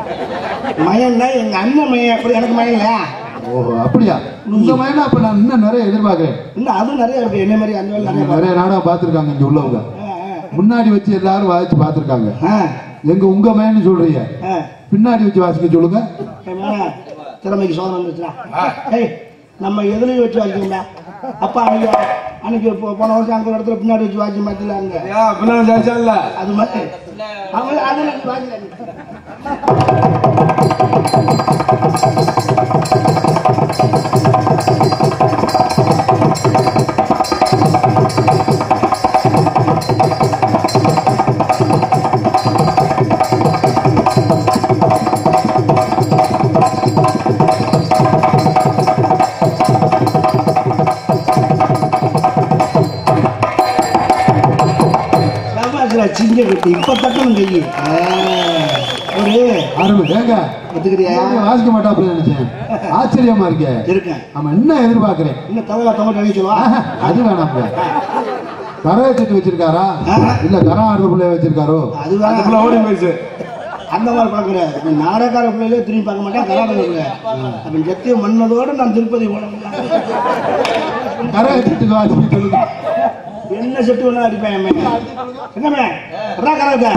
மயன்னா எங்க அண்ணன் மயன் அப்படி எனக்கு மயன் இல்லையா ஓஹோ அப்படியா இந்த மாதிரி அப்ப நான் இன்னும் நிறைய எதிர்பார்க்கிறேன் இன்னும் அதுவும் நிறைய இருக்கு என்ன மாதிரி அந்த வேலை நிறைய நிறைய நாடகம் பார்த்திருக்காங்க இங்க உள்ளவங்க முன்னாடி வச்சு எல்லாரும் வாசிச்சு பார்த்திருக்காங்க ஆ, எங்க உங்க மயன்னு சொல்றீங்க ஆ. பின்னாடி வச்சு வாசிக்க சொல்லுங்க ஏய் மேடம், திறமைக்கு சோதனை வந்துச்சுடா ஏய் நம்ம எதுலையும் வச்சு வாசிக்கோங்க அப்பா அன்னைக்கு அன்னைக்கு போ- போன வருஷம் அங்க ஒரு இடத்துல பின்னாடி வச்சு வாசி மாத்தில அங்க ஏன் பின்னாடி ஜாச்சான்ல அது மாதிரி அவன் அதுல வச்சு வாசிக்கல சபாசுரா சிங்க கட்டி இப்ப தட்டணும் கையி ஆ, ஒரு அருமை ஏங்க ஒத்துக்கிறியா நீங்க வாசிக்க மாட்டாப்புல நினைச்சேன் ஆச்சரியமா இருக்கே இருக்கேன் ஆமா என்ன எதிர்பார்க்கிறேன் இன்னும் தவறா தமிழ் அழகி சொல்லுவா ஆஹா, அது வேணாம்ல கரையை தட்டு வச்சிருக்காரா ஆஹா. இல்ல கரம் ஆடுற பிள்ளைய வச்சிருக்காரோ அது அந்த வேணாம் பிள்ளை ஓடி போயிடுச்சு அந்த மாதிரி பழக்கம் கிடையாது இப்ப நாடகார பிள்ளையிலே திரும்பி பார்க்க மாட்டேன் கராடக பிள்ளை அப்ப ஜெத்திய மன்னதோடு நான் திருப்பதி போனேன் கரையை தட்டுக்கு வாசிக்க சொல்லுங்க என்ன செட்டு வேணா அடிப்பேன் என் மேல. என்னமே அடா கராட்டை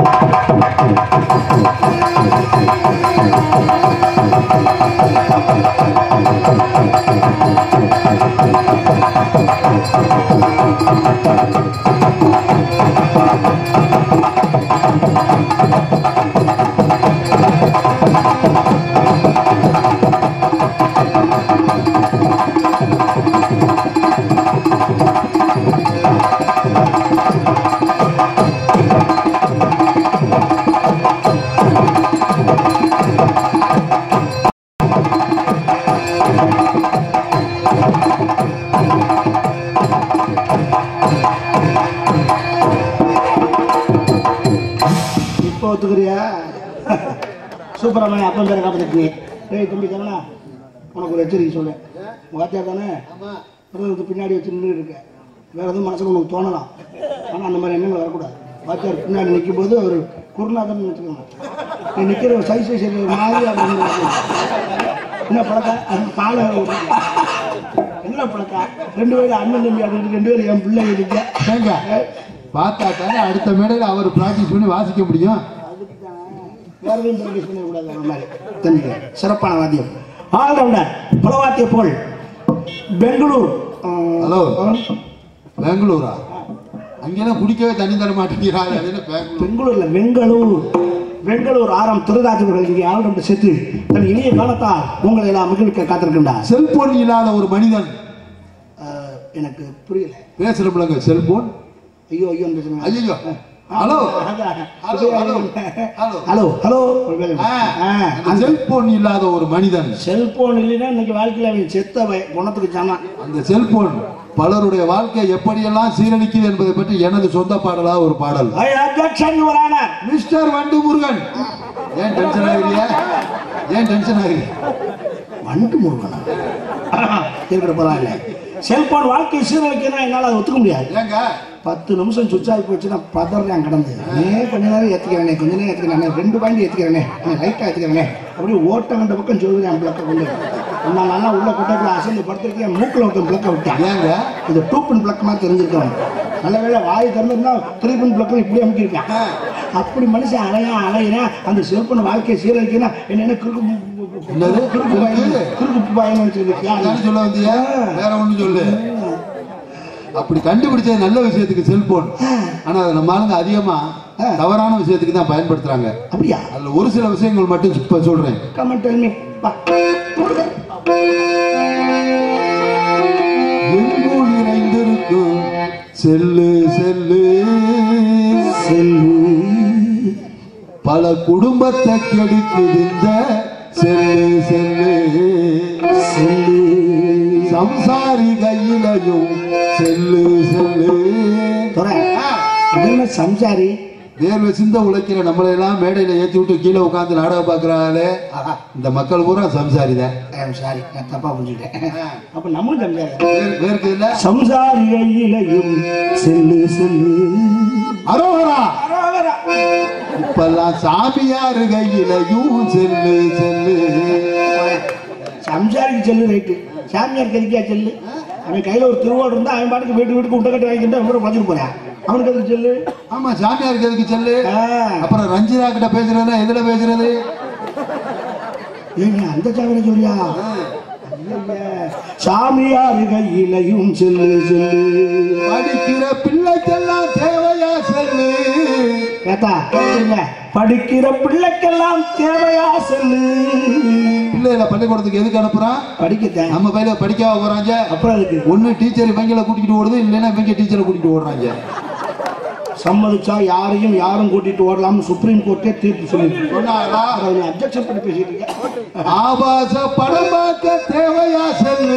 இப்போ ஒத்துக்கிறியா சூப்பராமன் அப்பன் பேரை காப்பாற்றி டேய் தம்பி கவனா உனக்கு ஒரு எச்சரிக்கை சொல்றேன் வாத்தியா தானே பிறகு பின்னாடி வச்சு நின்றுட்டு இருக்க வேற எதுவும் மனசுல உனக்கு தோணலாம் ஆனால் அந்த மாதிரி எண்ணங்கள் வரக்கூடாது வாத்தியார் பின்னாடி நிற்கும் போது அவர் குருநாதன் வச்சுக்கணும் நீ நிற்கிற சைஸ் சரி ஒரு மாதிரி அப்படின்னு என்ன பழக்கம் அது காலை என்ன பழக்கம் ரெண்டு பேரும் அண்ணன் தம்பி அப்படின்னு ரெண்டு பேரும் என் பிள்ளை இருக்க ஏங்க பார்த்தா தானே அடுத்த மேடையில அவர் பிராக்டிஸ் பண்ணி வாசிக்க முடியும் வேற எதுவும் ப்ராக்டிஸ் பண்ணக்கூடாது அந்த மாதிரி தெரிஞ்சுக்க சிறப்பான வாத்தியம் ஆல்ரவுண்டர் புலவாத்திய போல் பெங்களூர் ஹலோ பெங்களூரா அங்கெல்லாம் குடிக்கவே தண்ணி தர மாட்டேங்கிறாரு அது என்ன பெங்களூர் பெங்களூர்ல வெங்களூர் வெங்களூர் ஆரம் துரராஜவர்கள் இங்கே ஆளுநர் செத்து தன் இனிய காலத்தால் உங்களை எல்லாம் மகிழ்க்க காத்திருக்கின்றார் செல்போன் இல்லாத ஒரு மனிதன் அஹ், எனக்கு புரியல பேசுறப்பலங்க செல்போன் ஐயோ ஐயோ பேசுறேன். ஐயோ ஹலோ அதான். Hello, hello, hello. Hello hello ஆ, ஆ, அந்த அந்த செல்போன் இல்லாத ஒரு மனிதன் செல்போன் இல்லைன்னா இன்னைக்கு வாழ்க்கையில அவன் செத்த வய- குணத்துக்கு சமம் அந்த செல்போன் பலருடைய வாழ்க்கை எப்படியெல்லாம் சீரழிக்குது என்பதை பற்றி எனது சொந்த பாடலா ஒரு பாடல் I objection your honour mister Vandu Murugan ஏன் டென்ஷன் ஆகுறியா ஏன் டென்ஷன் ஆகுறீ வண்டு முருகனா இருக்கிற பரவாயில்ல செல்போன் வாழ்க்கை சீரழிக்கணும் என்னால் அதை ஒத்துக்க முடியாது ஏங்க பத்து நிமிஷம் சுவிட்ச் ஆகி போச்சுன்னா பதறேன் கடந்து நே கொஞ்ச நேரம் ஏற்றிக்கிறேனே கொஞ்ச நேரம் ஏற்றிக்கிறேனே ரெண்டு பாயிண்ட் ஏற்றிக்கிறேனே லைட்டாக ஏற்றிக்கிறேனே அப்படியே ஓட்ட கண்ட பக்கம் சொல்லுறேன் பிளக்கை கொண்டு நான் நல்லா உள்ள கொட்டக்குள்ள அசந்து படுத்துருக்கேன் மூக்கில் ஒருத்தன் பிளக்கை விட்டேன் ஏங்க இது டூ பின் பிளக் மாதிரி தெரிஞ்சிருக்கவன் நல்ல வேளை வாய் திறந்துருந்தா த்ரீ பின் பிளக்கும் இப்படி அமுக்கியிருக்கேன் அப்படி மனுஷன் அலையா அலையிறேன் அந்த செல்போன் வாழ்க்கையை சீரழிக்கணும் என்ன குறுக்கு என்னது? குறுக்கு பாயம் குறுக்கு பாயம் வச்சிருக்கேன் அதானே சொல்ல வந்தியா வேற ஒண்ணு சொல்லு அப்படி கண்டுபிடிச்சது நல்ல விஷயத்துக்கு செல்போன் ஆனா அதை நம்ம ஆளுங்க அதிகமா தவறான விஷயத்துக்கு தான் பயன்படுத்துறாங்க அப்படியா அதுல ஒரு சில விஷயங்கள் மட்டும் இப்ப சொல்றேன் கமெண்ட் டெல் மீ பா எங்கும் நிறைந்திருக்கும் செல்லு செல்லு செல்லு பல குடும்பத்தை கெடுக்குது இந்த செல்லு செல்லு செல்லு சம்சாரி கையிலையும் செல்லு செல்லு துறை என்ன சம்சாரி வேர்வை சிந்த உழைக்கிற நம்மளை எல்லாம் மேடையில ஏத்தி விட்டு கீழே உட்கார்ந்து நாடகம் பாக்குறாங்களே ஆஹா இந்த மக்கள் பூரா சம்சாரி தான் ஐம் சாரி நான் தப்பா புரிஞ்சுட்டேன் அப்ப நம்மளும் சம்சாரி வேர்- வேர்க்கு இல்ல சம்சாரி கையிலையும் செல்லு செல்லு அரோகரா இப்பெல்லாம் சாமியார் கையிலையும் செல்லு செல்லு சம்சாரிக்கு செல்லு ரைட்டு சாமியார் கதிக்கா செல்லு அவன் கையில ஒரு திருவோடு இருந்தா அவன் பாட்டுக்கு வீட்டு வீட்டுக்கு உண்டை கட்டி வாங்கிட்டு அவன் பழச்சுட்டு போறான் அவனுக்கு எதுக்கு செல்லு ஆமா சாமியாருக்கு எதுக்கு செல்லு ஆ, அப்புறம் ரஞ்சிதா கிட்ட பேசுறதுன்னா எதுல பேசுறது ஏங்க அந்த சாமியை சொல்லியா சாமியார் கையிலையும் செல்லு செல்லு படிக்கிற பிள்ளைக்கெல்லாம் தேவையா செல்லு ஏத்தா இல்ல படிக்கிற பிள்ளைக்கெல்லாம் தேவையா செல்லு பிள்ளைகளை பள்ளிக்கூடத்துக்கு எதுக்கு அனுப்புறான் படிக்கத்தேன் நம்ம பையில படிக்காம போறாங்க அப்புறம் அதுக்கு ஒண்ணு டீச்சர் இவங்களை கூட்டிட்டு ஓடுது இல்லைன்னா இவங்க டீச்சரை கூட்டிட்டு ஓடுறாங்க சம்மதிச்சா யாரையும் யாரும் கூட்டிட்டு ஓடலாம்னு சுப்ரீம் கோர்ட்டே தீர்ப்பு சொல்லிருக்கு சொன்னாங்களா அப்ஜெக்ஷன் பண்ணி பேசிட்டு இருக்கேன் ஆபாச படம் பார்க்க தேவையா செல்லு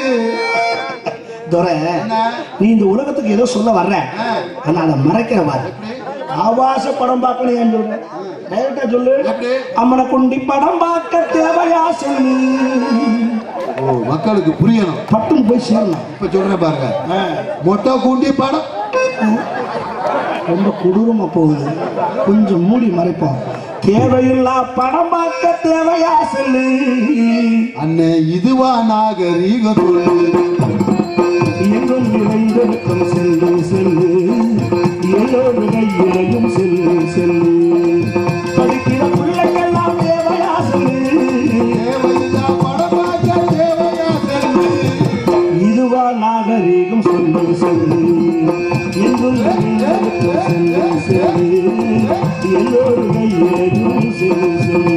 துரை என்ன? நீ இந்த உலகத்துக்கு ஏதோ சொல்ல வர்ற ஆ. ஆனா அதை மறைக்கிற பாரு ஆபாச படம் பார்க்கணும் ஏன் சொல்ற டைரக்டா சொல்லு எப்படி? அம்மனை குண்டி படம் பார்க்க தேவையா சொல்லு ஓ மக்களுக்கு புரியணும் பட்டும் போய் சேரணும் இப்ப சொல்றேன் பாருங்க ஆ. மொட்டை கூண்டி படம் ரொம்ப கொடூரமா போகுது கொஞ்சம் மூடி மறைப்போம் தேவையில்லா படம் பார்க்க தேவையா சொல்லு அண்ணே இதுவா நாகரீக சொல்லு எங்கும் நிறைந்திருக்கும் செல்லு செல்லு எல்லோரு கையிலையும் செல்லு செல்லு படிக்கிற பிள்ளைக்கெல்லாம் தேவையா சொல்லு தேவையில்லா படம் பார்க்க தேவையா செல்லு இதுவா நாகரீகம் சொல்லு சொல்லு எங்கும் நிறைந்திருக்கும் செல்லு செல்லு எல்லோரு கையிலையும் செல்லு செல்லு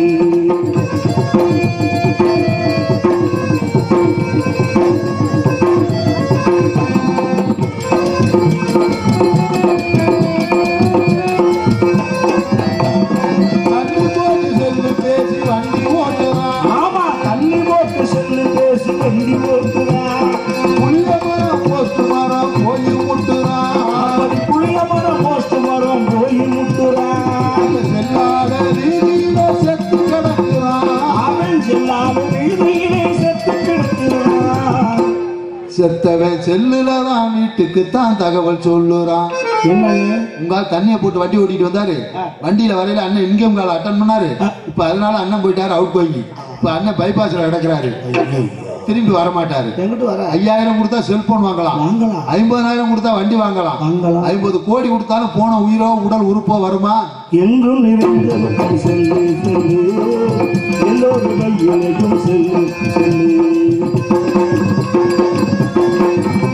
தண்ணி போட்டு செல்லு பேசி வண்டி ஓட்டுறான் ஆமா தண்ணி போட்டு செல்லு பேசி வண்டி ஓட்டுறான் புளிய மரம் போஸ்ட் மரம் போய் முட்டுறான் அப்படி புளிய மரம் போஸ்ட் மரம் போய் முட்டுறான் அந்த செல்லாத ரீதியில செத்து கிடக்குறான் அவன் செல்லாத வீதியிலே செத்து கிடக்கிறான் செத்தவன் செல்லுல தான் வீட்டுக்கு தான் தகவல் சொல்லுறான் என்னங்க உங்க ஆள் தண்ணியை போட்டு வண்டி ஓட்டிட்டு வந்தாரு வண்டியில வரையில அண்ணன் இன்கம் கால் அட்டன் பண்ணாரு இப்ப அதனால அண்ணன் போயிட்டாரு அவுட் கோயிங் இப்ப அண்ணன் பைபாஸ்ல கிடக்குறாரு திரும்பி வர மாட்டாரு எங்கிட்டு வர ஐயாயிரம் கொடுத்தா செல்போன் வாங்கலாம் வாங்கலாம் ஐம்பதாயிரம் கொடுத்தா வண்டி வாங்கலாம் வாங்கலாம் ஐம்பது கோடி கொடுத்தாலும் போன உயிரோ உடல் உறுப்போ வருமா எங்கும் நிறைந்திருக்கும் செல்லு செல்லு எல்லோரும் கையிலையும் செல்லு செல்லு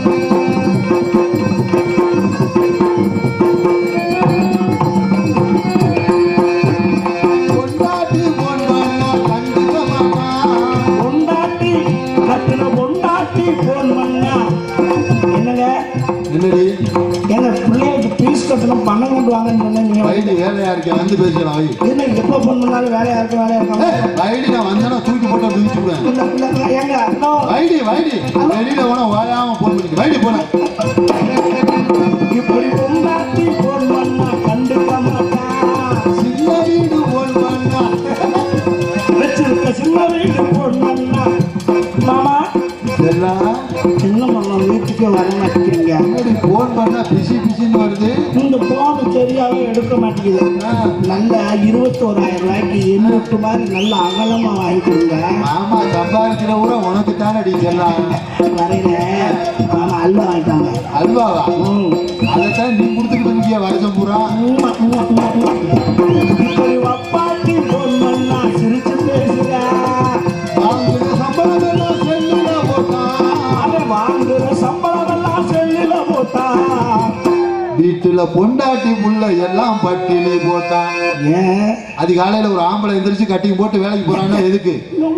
என்னடி ஏங்க பிள்ளைகளுக்கு ஃபீஸ் கட்டணும் பணம் கொண்டு வாங்கன்னு சொன்னேன் நீங்க வயது வேலையா இருக்கேன் வந்து பேசலாம் வை என்ன எப்போ ஃபோன் பண்ணாலும் வேலையா இருக்கு வேலையா இருக்காங்க வைடி நான் வந்தேன்னா தூக்கி போட்டு மிதிச்சு விடுவேன் இந்த பிள்ளைங்க ஏங்க அண்ணா வைடி வைடி வெளியில போனா வாயாம போன் பண்ணிட்டு வைடி போனேன் இப்படி பொண்டாட்டி ஃபோன் பண்ணா கண்டுக்க மாட்டான் சின்ன வீடு போன் பண்ணா வச்சிருக்க சின்ன வீட்டு ஃபோன் பண்ணா மாமா எல்லாம் என்ன பண்ணலாம் வீட்டுக்கே வர மாட்டேங்கிறீங்க முன்னாடி போன் பண்ணா பிசி பிசின்னு வருது இந்த போன் சரியாவே எடுக்க மாட்டேங்குது ஆ, நல்ல இருபத்தோராயிரம் ரூபாய்க்கு எண்ணூற்று மாதிரி நல்ல அகலமா வாங்கி கொடுங்க மாமா சம்பாதிக்கிற ஊரை உனக்கு தானே அடி செல்லாம் வரையில மாமா அல்வா வாங்கிட்டாங்க அல்வாவா ம். அதைத்தான் நீ கொடுத்துக்கிட்டு இருக்கிய வருஷம் பூரா உம்மா, உம்மா, உம்மா, உம்மா. இப்படி வப்பாட்டி போன் பண்ணா சிரிச்சு பேசுங்க வாங்குற சம்பளம் எல்லாம் செல்லுல போட்டான் அதை வாங்குற சம்பளம் எல்லாம் செல்லில போட்டா வீட்டுல பொண்டாட்டி புள்ள எல்லாம் பட்டினி போட்டான் ஏன் அதிகாலையில ஒரு ஆம்பளை எந்திரிச்சு கட்டிங் போட்டு வேலைக்கு போறான்னா எதுக்கு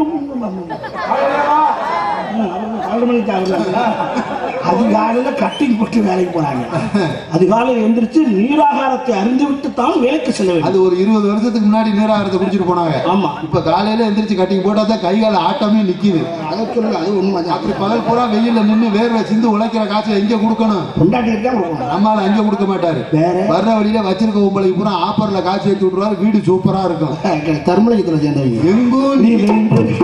அதிகாலையில கட்டிங் போட்டு வேலைக்கு போறாங்க அதிகாலையில் எந்திரிச்சு நீராகாரத்தை அறிந்து விட்டு தான் வேலைக்கு செல்ல வேண்டும் அது ஒரு இருபது வருஷத்துக்கு முன்னாடி நீராகாரத்தை குடிச்சிட்டு போனாங்க ஆமா இப்ப காலையில எந்திரிச்சு கட்டிங் போட்டா தான் கை கால ஆட்டமே நிக்குது அதை சொல்லுங்க அது உண்மைதான் அப்படி பகல் பூரா வெயில்ல நின்னு வேர்வை சிந்து உழைக்கிற காய்ச்சல் எங்க கொடுக்கணும் கொண்டாட்டி தான் கொடுக்கணும் நம்மால அங்க கொடுக்க மாட்டாரு வேற வர்ற வழியில வச்சிருக்க உங்களுக்கு பூரா ஆப்பர்ல காய்ச்சி ஏற்றி விட்டுருவாரு வீடு சூப்பரா இருக்கும் தர்மலிங்கத்தில் சேர்ந்தவங்க எங்கும் நீ நீ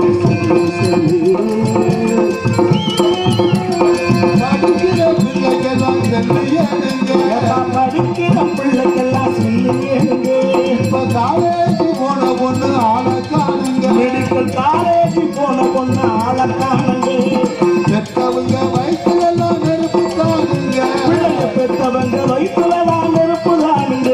படிக்கிற பிள்ளைக்கெல்லாம் சென்று ஏனுங்க. படிக்கிற பிள்ளைக்கெல்லாம் சொல்லி இப்ப காலேஜ் போன பொண்ணு ஆளை காணுங்க மெடிக்கல் காலேஜ் போன பொண்ணு ஆளை காணுங்க பெற்றவங்க வயிற்றுல எல்லாம் நெருப்பு காணுங்க பிள்ளைய பெற்றவங்க வயிற்றுல தான் நெருப்புதானுங்க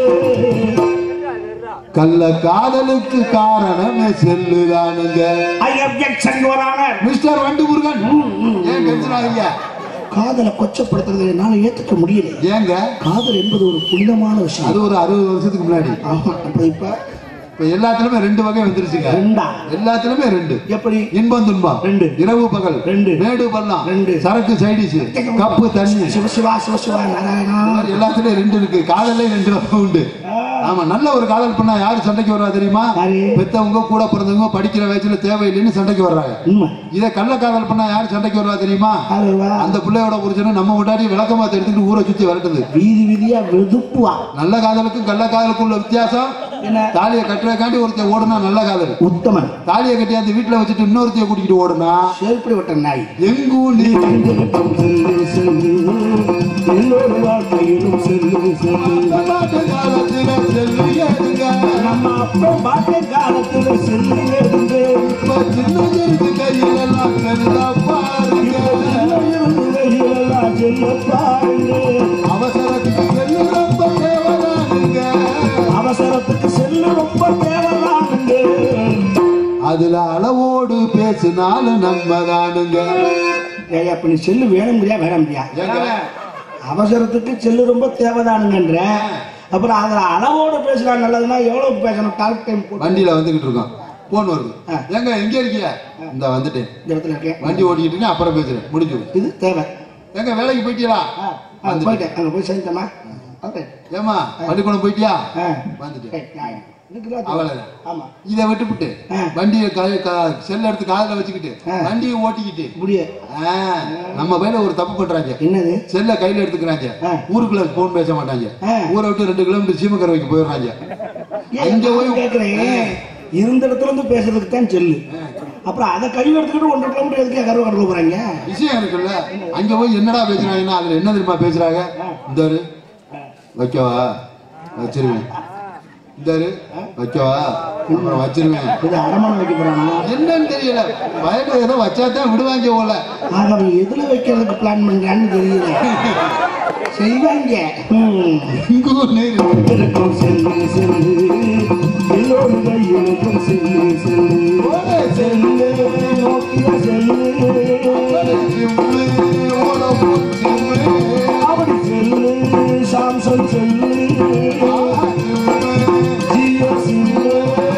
கள்ள காதலுக்கு காரணமே செல்லுதானுங்க ஐ அப்ஜெக்ஷன் வரானர் மிஸ்டர் வண்டு முருகன் ஏன் டென்ஷன் ஆகுங்க காதலை கொச்சப்படுத்துறதை என்னால ஏத்துக்க முடியல ஏங்க காதல் என்பது ஒரு புனிதமான விஷயம் அது ஒரு அறுபது வருஷத்துக்கு முன்னாடி ஆமா அப்ப இப்ப இப்ப எல்லாத்துலயுமே ரெண்டு வகை வந்துருச்சுங்க ரெண்டா எல்லாத்துலயுமே ரெண்டு எப்படி இன்பம் துன்பம் ரெண்டு. இரவு பகல் ரெண்டு. மேடு பள்ளம் ரெண்டு. சரக்கு சைடிஸ் கப்பு தண்ணி சிவசிவா சிவசிவா நாராயணா இந்த மாதிரி எல்லாத்துலயும் ரெண்டு இருக்கு காதலே ரெண்டு வகை உண்டு ஆமா நல்ல ஒரு காதல் பண்ணா யாரு சண்டைக்கு வருவா தெரியுமா யாரு? பெத்தவங்க கூட பிறந்தவங்க படிக்கிற வயசுல தேவையில்லைன்னு சண்டைக்கு வர்றாங்க உண்மை இதை கள்ள காதல் பண்ணா யாரு சண்டைக்கு வருவா தெரியுமா அதுவா அந்த பிள்ளையோட புரிச்சனும் நம்ம முன்னாடி விளக்கமாத்த எடுத்துட்டு ஊரை சுத்தி வரட்டுது வீதி வீதியா வெதுப்புவா நல்ல காதலுக்கும் கள்ள காதலுக்கும் உள்ள வித்தியாசம் என்ன தாலியை கட்டுறதுக்காண்டி ஒருத்தன் ஓடுனா நல்ல காதல் உத்தமன் தாலியை கட்டியாந்து வீட்டுல வச்சுட்டு இன்னொருத்தைய கூட்டிக்கிட்டு ஓடுனா செயல்படி விட்ட நாய் எங்கும் நீ எங்கிட்டும் செல்லு செல்லு எல்லோரு வாழ்க்கையிலும் செல்லு செல்லு பாட்டு காலத்துல செல்லு ஏதுங்க. நம்ம அப்பா பாட்டை காலத்துல செல்லு எழுந்து இப்ப சின்ன சிறுத்து கையில எல்லாம் செல்லா பாருங்க செல்லு பாருங்க அவசரத்துக்கு செல்லு ரொம்ப தேவைதானுங்க அவசரத்துக்கு செல்லு ரொம்ப தேவைதானுங்க அதுல அளவோடு பேசினாலும் நன்மைதானுங்க ஏய் அப்ப நீ செல்லு வேணுங்கிறியா வேணாம்றியா ஏங்க? அவசரத்துக்கு செல்லு ரொம்ப தேவைதானுங்கன்ற அப்புறம் அதுல அளவோட பேசுறா நல்லதுன்னா எவ்வளவு பேசணும் டாக் டைம் போட்டு வண்டியில வந்துகிட்டு இருக்கோம் போன் வருது ஆ. ஏங்க எங்க இருக்கீங்க இந்த வந்துட்டேன் இந்த இடத்துல இருக்கேன் வண்டி ஓட்டிக்கிட்டு இருக்கேன் அப்புறம் பேசுறேன் முடிஞ்சு இது தேவை எங்க வேலைக்கு போயிட்டீங்களா ஆ, ஆ, போயிட்டேன் அங்க போய் சேர்ந்தமா ஓகே ஏமா பள்ளிக்கூடம் போயிட்டியா ஆ. வந்துட்டேன் ஏய், நியாயம். இதுக்குதான் அவளை தேவை. ஆமா இதை விட்டுப்புட்டு ஆ. வண்டியை க- க- செல்ல எடுத்து காதுல வச்சுக்கிட்டு ஆ. வண்டியை ஓட்டிக்கிட்டு முடிய ஆ, நம்ம பையில ஒரு தப்பு பண்றாங்க என்னது செல்ல கையில எடுத்துக்கிறாங்க ஆ. ஊருக்குள்ள போன் பேச மாட்டாங்க ஆ. ஊரை விட்டு ரெண்டு கிலோமீட்டர் சீமக்கரவைக்கு போயிடுறாங்க அங்க போய் கேட்கிறேன் இருந்த இடத்துல இருந்து பேசுறதுக்கு தான் செல்லு அப்புறம் அதை கை எடுத்துக்கிட்டு ஒன்றரை கிலோமீட்டர் எதுக்கே கருவ கடல போறாங்க விஷயம் இருக்குல்ல அங்க போய் என்னடா பேசுறாங்கன்னா அதுல என்ன தெரியுமா பேசுறாங்க இந்த வைக்கவா வச்சிருவேன் இந்த வைக்கவா அப்புறம் வச்சிருவேன் இது அடமானம் வைக்க போறானா என்னன்னு தெரியல வயது ஏதோ வச்சாதான் விடுவாங்க போல ஆக அவன் எதுல வைக்கிறதுக்கு பிளான் பண்றான்னு தெரியல செய்வாங்க ம். இங்கும் நீர் இருக்கும் செல்லு செல்லு எல்லோரும் கையிலுக்கும் செல்லு செல்லு ஓட செல்லு நோக்கிய செல்லு சிம்மு, ஓட போன் சிம்மு, அப்படி செல்லு சாம்சங் செல்லு ஆ, சிம்மு. ஜியோ சில்லு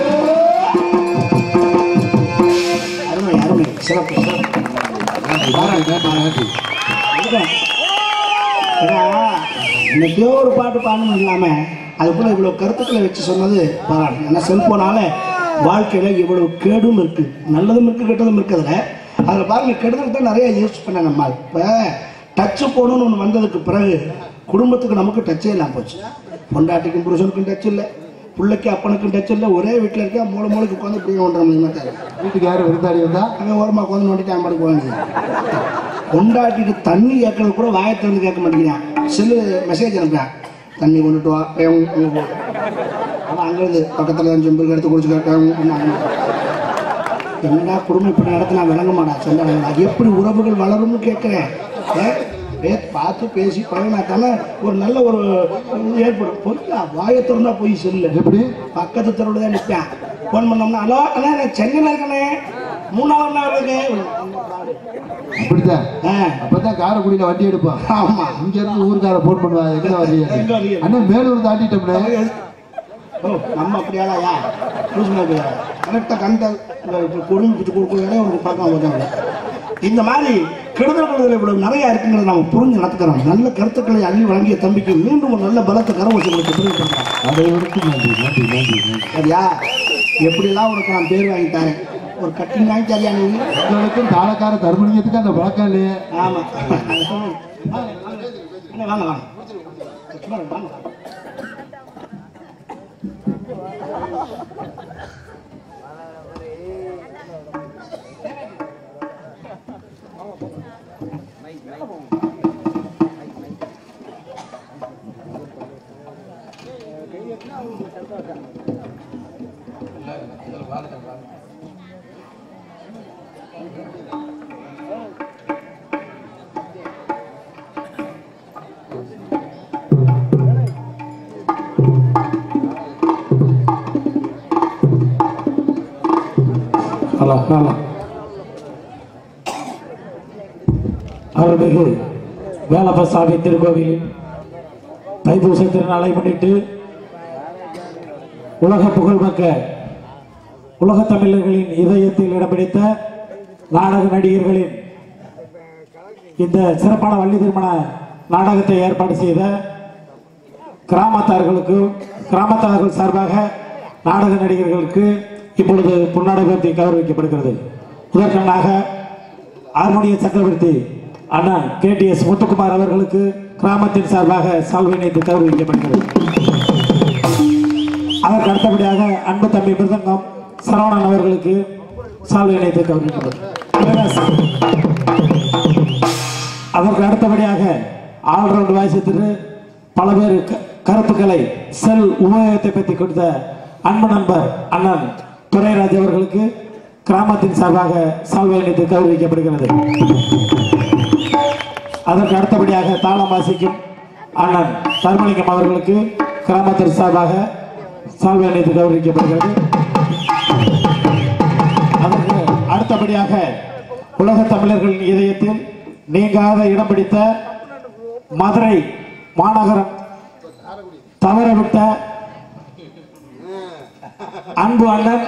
அருமை அருமை சிறப்பு சிறப்பு நன்றி, நன்றி, நன்றி, நன்றி. இதுதான். ஏன்னா இன்னைக்கோ ஒரு பாட்டு பாடணும் இல்லாம அதுக்குள்ள இவ்வளவு கருத்துக்களை வச்சு சொன்னது பாராட்டு ஏன்னா செல்போனால வாழ்க்கையில இவ்வளவு கேடும் இருக்கு நல்லதும் இருக்கு கெட்டதும் இருக்குதுல அதுல பாருங்க கெடுதல் தான் நிறைய யூஸ் பண்ண நம்ம இப்ப டச்சு போகணும்னு ஒன்று வந்ததுக்கு பிறகு குடும்பத்துக்கு நமக்கு டச்சே இல்லாம போச்சு பொண்டாட்டிக்கும் புருஷனுக்கும் டச் இல்லை பிள்ளைக்கு அப்பனுக்கும் டச் இல்லை ஒரே வீட்டில் இருக்கா மூளை மூளைக்கு உட்காந்து இப்படி ஒன்றரை மணி நேரம் வீட்டுக்கு யாரும் விருந்தாடி வந்தா அவன் ஓரமாக உட்காந்து நோண்டிட்டு அவன் பாட்டுக்கு போக கொண்டாட்டிட்டு தண்ணி கேட்கறது கூட வாயை திறந்து கேட்க மாட்டேங்கிறான் செல்லு மெசேஜ் அனுப்புறான் தண்ணி கொண்டுட்டு வா ஏன் அங்க போ. அவன் அங்கேருந்து பக்கத்தில் தான் செம்பு எடுத்து குடிச்சு கேட்டான் என்னடா குடும்பம் இப்படி நடத்தினா விளங்க மாட்டா சொன்னாங்களா எப்படி உறவுகள் வளரும்னு கேட்குறேன் ஏ பார்த்து பேசி பழகினா தானே ஒரு நல்ல ஒரு ஏற்படும் பொய்யா வாயை திறந்தா போய் செல்லு எப்படி பக்கத்து தெருவில் தான் நிற்பேன் ஃபோன் பண்ணோம்னா ஹலோ அண்ணா நான் சென்னையில் இருக்கனே மூணு நாள் என்ன இருக்கு அப்படித்தான் ஆ அப்பதான் காரைக்குடியில வண்டி எடுப்பான் ஆமா இங்க இருந்து ஊருக்கார போன் பண்ணுவாங்க எங்க எங்க வரீங்க வரீங்க? அண்ணா மேலூர் தாண்டிட்டோம்னே ஓ நம்ம அப்படியாலா லூஸ் மாதிரி கரெக்டாக கண்ட கொடுமை பிடிச்சி கொடுக்குறதே ஒரு பக்கம் வந்தாங்க இந்த மாதிரி கெடுதல் கெடுதல் இவ்வளவு நிறைய இருக்குங்கிறத நம்ம புரிஞ்சு நடத்துக்கிறோம் நல்ல கருத்துக்களை அள்ளி வழங்கிய தம்பிக்கு மீண்டும் ஒரு நல்ல பலத்தை கரம் வச்சு கொடுத்து தெரிவிக்கிறோம் அனைவருக்கும் நன்றி நன்றி நன்றி நன்றி சரியா எப்படிலாம் உனக்கு நான் பேர் வாங்கி தரேன் ஒரு கட்டிங் வாங்கி தரியா நீ உங்களுக்கும் தாளக்கார தர்மலிங்கத்துக்கு அந்த பழக்கம் இல்லையே ஆமா அண்ணே, வாங்க வாங்க சும்மா இருங்க, வாங்க ஹலோ ஹலோ அருள்மிகு வேலப்பசாமி திருக்கோவில் தைப்பூச திருநாளை முன்னிட்டு உலக புகழ்மிக்க உலகத் தமிழர்களின் இதயத்தில் இடம் பிடித்த நாடக நடிகர்களின் இந்த சிறப்பான வள்ளி திருமண நாடகத்தை ஏற்பாடு செய்த கிராமத்தார்களுக்கு கிராமத்தார்கள் சார்பாக நாடக நடிகர்களுக்கு இப்பொழுது புன்னாடகத்தை கௌரவிக்கப்படுகிறது முதற்கண்ணாக ஹார்மோனிய சக்கரவர்த்தி அண்ணன் கேடிஎஸ் முத்துக்குமார் அவர்களுக்கு கிராமத்தின் சார்பாக சால்வை இணைத்து கௌரவிக்கப்படுகிறது அதற்கு அடுத்தபடியாக அன்பு தம்பி மிருதங்கம் சரவணன் அவர்களுக்கு சால்வை இணைத்து கௌரவிக்கப்படுகிறது அதற்கு அடுத்தபடியாக ஆல்ரவுண்ட் வாசித்திட்டு பல பேர் க- கருத்துக்களை செல் உபயோகத்தை பற்றி கொடுத்த அன்பு நண்பர் அண்ணன் துரைராஜ் அவர்களுக்கு கிராமத்தின் சார்பாக சால்வை அணித்து கௌரவிக்கப்படுகிறது அதற்கு அடுத்தபடியாக தாளம் வாசிக்கும் அண்ணன் தர்மலிங்கம் அவர்களுக்கு கிராமத்தின் சார்பாக சால்வை அணித்து கௌரவிக்கப்படுகிறது அதற்கு அடுத்தபடியாக உலக தமிழர்களின் இதயத்தில் நீங்காத இடம் பிடித்த மதுரை மாநகரம் தவறவிட்ட அன்பு அண்ணன்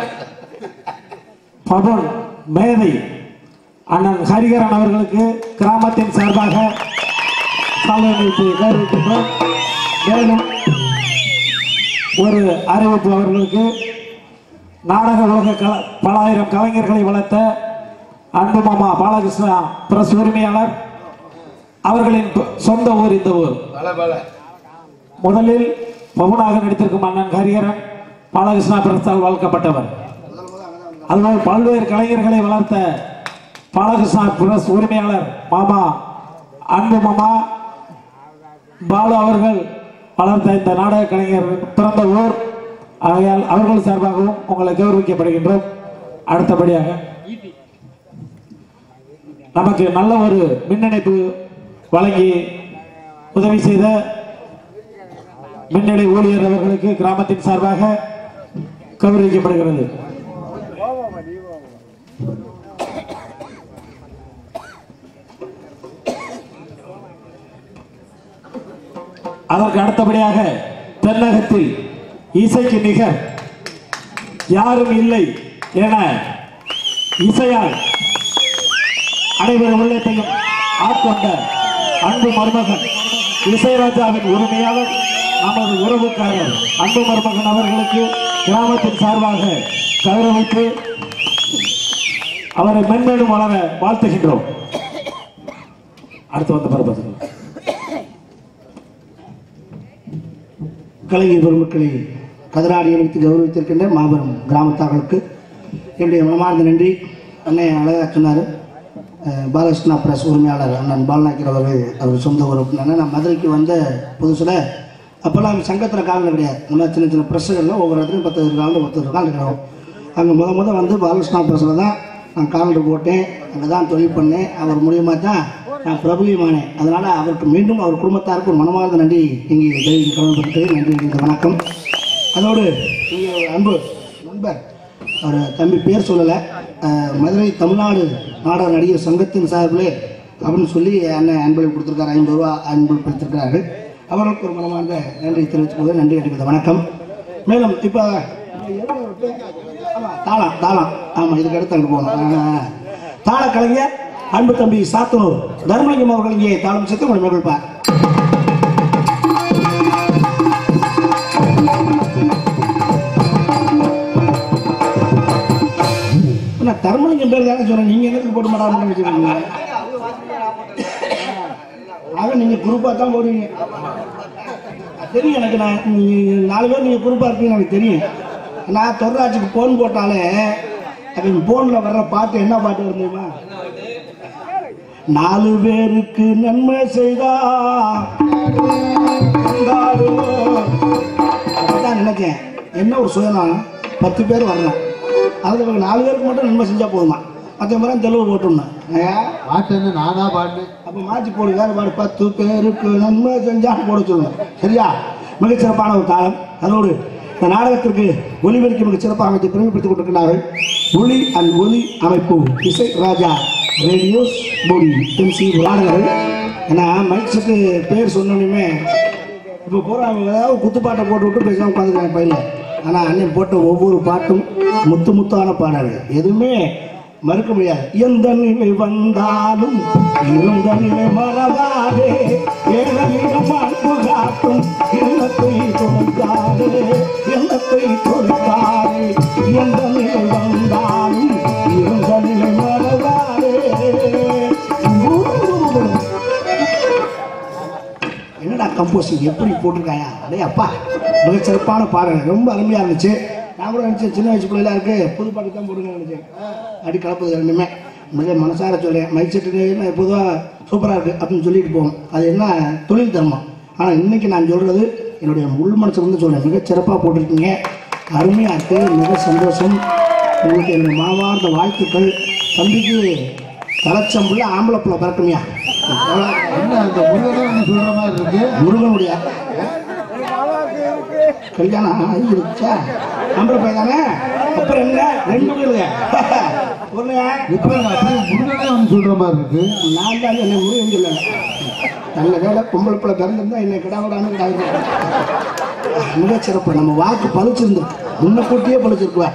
பவன் மேதை அண்ணன் ஹரிகரன் அவர்களுக்கு கிராமத்தின் சார்பாக சால்வை அணிவித்து கௌரவிக்கின்றோம் மேலும் ஒரு அறிவிப்பு அவர்களுக்கு நாடக உலக கல பல ஆயிரம் கலைஞர்களை வளர்த்த அன்பு மாமா பாலகிருஷ்ணா பிரஸ் உரிமையாளர் அவர்களின் ப- சொந்த ஊர் இந்த ஊர் முதலில் பவுனாக நடித்திருக்கும் அண்ணன் ஹரிஹரன் பாலகிருஷ்ணா பிரசால் வளர்க்கப்பட்டவர் அதுபோல் பல்வேறு கலைஞர்களை வளர்த்த பாலகிருஷ்ணா பிரஸ் உரிமையாளர் மாமா அன்பு மாமா பாலு அவர்கள் வளர்த்த இந்த நாடக கலைஞர் பிறந்த ஊர் ஆகையால் அவர்கள் சார்பாகவும் உங்களை கௌரவிக்கப்படுகின்றோம் அடுத்தபடியாக நமக்கு நல்ல ஒரு மின் இணைப்பு வழங்கி உதவி செய்த மின்னணி ஊழியர் அவர்களுக்கு கிராமத்தின் சார்பாக கௌரவிக்கப்படுகிறது அதற்கு அடுத்தபடியாக தென்னகத்தில் இசைக்கு நிகர் யாரும் இல்லை என இசையால் அனைவரும் உள்ளத்தையும் ஆட்கொண்ட அன்பு மருமகன் இசைராஜாவின் உரிமையாளர் நமது உறவுக்காரர் அன்பு மருமகன் அவர்களுக்கு கிராமத்தின் சார்பாக கௌரவித்து அவரை மென்மேலும் வளர வாழ்த்துகின்றோம் அடுத்து வந்து பரபத்தில் கலைஞர் பெருமக்களை கதிராடி அணிவித்து கௌரவித்திருக்கின்ற மாபெரும் கிராமத்தார்களுக்கு என்னுடைய மனமார்ந்த நன்றி அண்ணன் அழகா சொன்னார் பாலகிருஷ்ணா பிரஸ் உரிமையாளர் அண்ணன் பாலநாயக்கர் அவர்கள் அவர் சொந்த ஊர் நான் மதுரைக்கு வந்த புதுசில் அப்போல்லாம் சங்கத்தில் காலம் கிடையாது நம்ம சின்ன சின்ன ப்ரெஸ்ஸுகளில் ஒவ்வொரு இடத்துலையும் பத்து காலம் பத்து காலம் இருக்கிறோம் அங்கே முத முத வந்து பாலகிருஷ்ணா பிரஸில் தான் நான் காலண்டர் போட்டேன் அங்கே தான் தொழில் பண்ணேன் அவர் மூலியமாக தான் நான் பிரபலியமானேன் அதனால் அவருக்கு மீண்டும் அவர் குடும்பத்தாருக்கு ஒரு மனமார்ந்த நன்றி இங்கே தெரிவிக்க கடமைப்பட்டு நன்றி இந்த வணக்கம் அதோடு இங்கே ஒரு அன்பு நண்பர் அவர் தம்பி பேர் சொல்லலை அஹ், மதுரை தமிழ்நாடு நாடக நடிகர் சங்கத்தின் சார்பில் அப்படின்னு சொல்லி அண்ணன் அன்பளிப்பு கொடுத்துருக்காரு ஐம்பது ரூபா அன்பளிப்பு கொடுத்துருக்கிறார்கள் அவர்களுக்கு ஒரு மனமார்ந்த நன்றி தெரிவித்துக் கொள்வது நன்றி அடிப்பது வணக்கம் மேலும் இப்போ ஆமாம் தாளம் தாளம் ஆமாம் இதுக்கு அடுத்து அங்கே போகணும் ஆ, தாள கலைஞர் அன்பு தம்பி சாத்தனூர் தர்மலிங்கம் அவர்கள் இங்கே தாளம் சேர்த்து உங்களை மகிழ்ப்பார் நான் தர்மலிங்கம் பேர் தானே சொன்னேன் நீங்க எதுக்கு போட்டு மாட்டாங்கன்னு வச்சுருக்கீங்க ஆக நீங்க குரூப்பாக தான் போடுவீங்க தெரியும் எனக்கு நான் நீங்க நாலு பேர் நீங்க குரூப்பாக இருப்பீங்க எனக்கு தெரியும் நான் தொழிலாட்சிக்கு ஃபோன் போட்டாலே அது ஃபோனில் வர்ற பாட்டு என்ன பாட்டு வரும் தெரியுமா நாலு பேருக்கு நன்மை செய்தா கொண்டாடுவோம். அப்படிதான் நினைச்சேன் என்ன ஒரு சுயநலம் பத்து பேர் வரணும் அதுக்கு பிறகு நாலு பேருக்கு மட்டும் நன்மை செஞ்சா போதுமா மற்ற மாதிரி தெளிவு போட்டோம்னா பாட்டு என்ன நானா பாடினேன் அப்போ மாற்றி போடு வேறு பாடு பத்து பேருக்கு நன்மை செஞ்சான்னு போட சொல்லணும் சரியா மிகச்சிறப்பான ஒரு தாளம் அதோடு இந்த நாடகத்திற்கு ஒலிபெருக்கி மிகச் சிறப்பாக அமைத்து பெருமைப்படுத்திக் கொண்டிருக்கிறார்கள் ஒளி அண்ட் ஒலி அமைப்பு இசை ராஜா ரேடியோஸ் பொடி எம்சி விளையாடுகள் ஏன்னா மைக் செட்டு பேர் சொன்னோன்னுமே இப்போ போகிறாங்க ஏதாவது குத்துப்பாட்டை போட்டு விட்டு பேசாம உட்காந்துருக்காங்க பையில ஆனால் அண்ணன் போட்ட ஒவ்வொரு பாட்டும் முத்து முத்தான பாடல்கள் எதுவுமே மறுக்க முடியாது எந்த நிலை வந்தாலும் இருந்த நிலை மறவாதே ஏழையிடம் அன்பு காட்டும் எண்ணத்தை கொடுக்காதே எண்ணத்தை கொடுக்காதே எந்த நிலை வந்தாலும் இருந்த நிலை மறவாதே என்னடா கம்போசிங் எப்படி போட்டிருக்காயா அடே அப்பா மிக சிறப்பான பாடல் ரொம்ப அருமையாக இருந்துச்சு நான் கூட நினச்சேன் சின்ன வயசு பிள்ளைலாம் இருக்கு புது பாட்டு தான் போடுங்க நினச்சேன் அடி கலப்புது ரெண்டுமே மிக மனசார சொல்லேன் மைக் செட்டு பொதுவாக சூப்பராக இருக்குது அப்படின்னு சொல்லிட்டு போவோம் அது என்ன தொழில் தர்மம் ஆனால் இன்னைக்கு நான் சொல்கிறது என்னுடைய உள் மனசு வந்து சொல்கிறேன் மிக சிறப்பாக போட்டிருக்கீங்க அருமையாக இருக்குது மிக சந்தோஷம் உங்களுக்கு என்னுடைய மாவார்ந்த வாழ்த்துக்கள் தம்பிக்கு தலைச்சம்புள்ள ஆம்பளை பிள்ளை பிறக்குமையா என்ன அந்த முருகனே வந்து சொல்ற மாதிரி இருக்கு முருகனுடைய கல்யாணம் ஆகிருச்சா ஆம்பளை பையன் தானே அப்புறம் என்ன ரெண்டு பேருங்க ஒண்ணுங்க இப்ப அப்படியே முருகனே வந்து சொல்ற மாதிரி இருக்கு நான் தான் என்ன முருகன் சொல்லல நல்ல வேலை பொம்பளை பிள்ளை பிறந்திருந்தா என்னை கிடாவிடான்னு கிடாது மிக சிறப்பு நம்ம வாக்கு பழிச்சிருந்திருக்கு முன்ன கூட்டியே பழிச்சிருக்குவேன்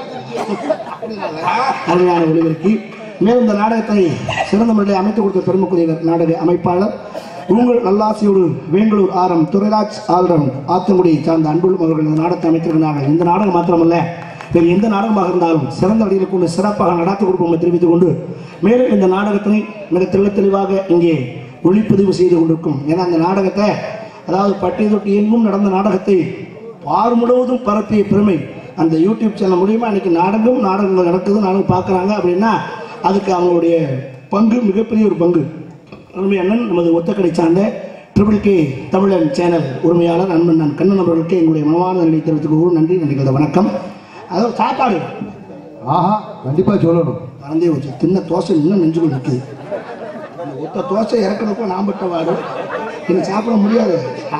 அருமையான ஒளிபெருக்கி மேலும் இந்த நாடகத்தை சிறந்த முறையில் அமைத்து கொடுத்த பெருமைக்குரிய நாடக அமைப்பாளர் உங்கள் நல்லாசியோடு வேங்களூர் ஆரம் துரைராஜ் ஆல்ரவுண்ட் ஆத்தங்குடி சார்ந்த அன்புள்ளும் அவர்கள் இந்த நாடகத்தை அமைத்திருக்கிறார்கள் இந்த நாடகம் மாத்திரமல்ல வேறு எந்த நாடகமாக இருந்தாலும் சிறந்த வழியில் கொண்டு சிறப்பாக நடத்தி கொடுப்போம் தெரிவித்துக் கொண்டு மேலும் இந்த நாடகத்தினை மிக தெள்ள தெளிவாக இங்கே ஒளிப்பதிவு செய்து கொண்டிருக்கும் ஏன்னா அந்த நாடகத்தை அதாவது பட்டி தொட்டி எங்கும் நடந்த நாடகத்தை பார் முழுவதும் பரப்பிய பெருமை அந்த யூடியூப் சேனல் மூலியமா இன்னைக்கு நாடகம் நாடகங்கள் நடக்குது நாடகம் பார்க்குறாங்க அப்படின்னா அதுக்கு அவங்களுடைய பங்கு மிகப்பெரிய ஒரு பங்கு அருமை அண்ணன் நமது ஒத்தக்கடை சார்ந்த ட்ரிபிள் கே தமிழன் சேனல் உரிமையாளர் அன்பன் நான் கண்ணன் அவர்களுக்கு எங்களுடைய மனமான நன்றி தெரிவித்துக் நன்றி நன்றிகள் வணக்கம் அதாவது சாப்பாடு ஆஹா கண்டிப்பா சொல்லணும் மறந்தே வச்சு தின்ன தோசை இன்னும் நெஞ்சுக்குள் நிற்குது அந்த ஒத்த தோசை இறக்கணுக்கோ நான் பட்ட வாடு எனக்கு சாப்பிட முடியாது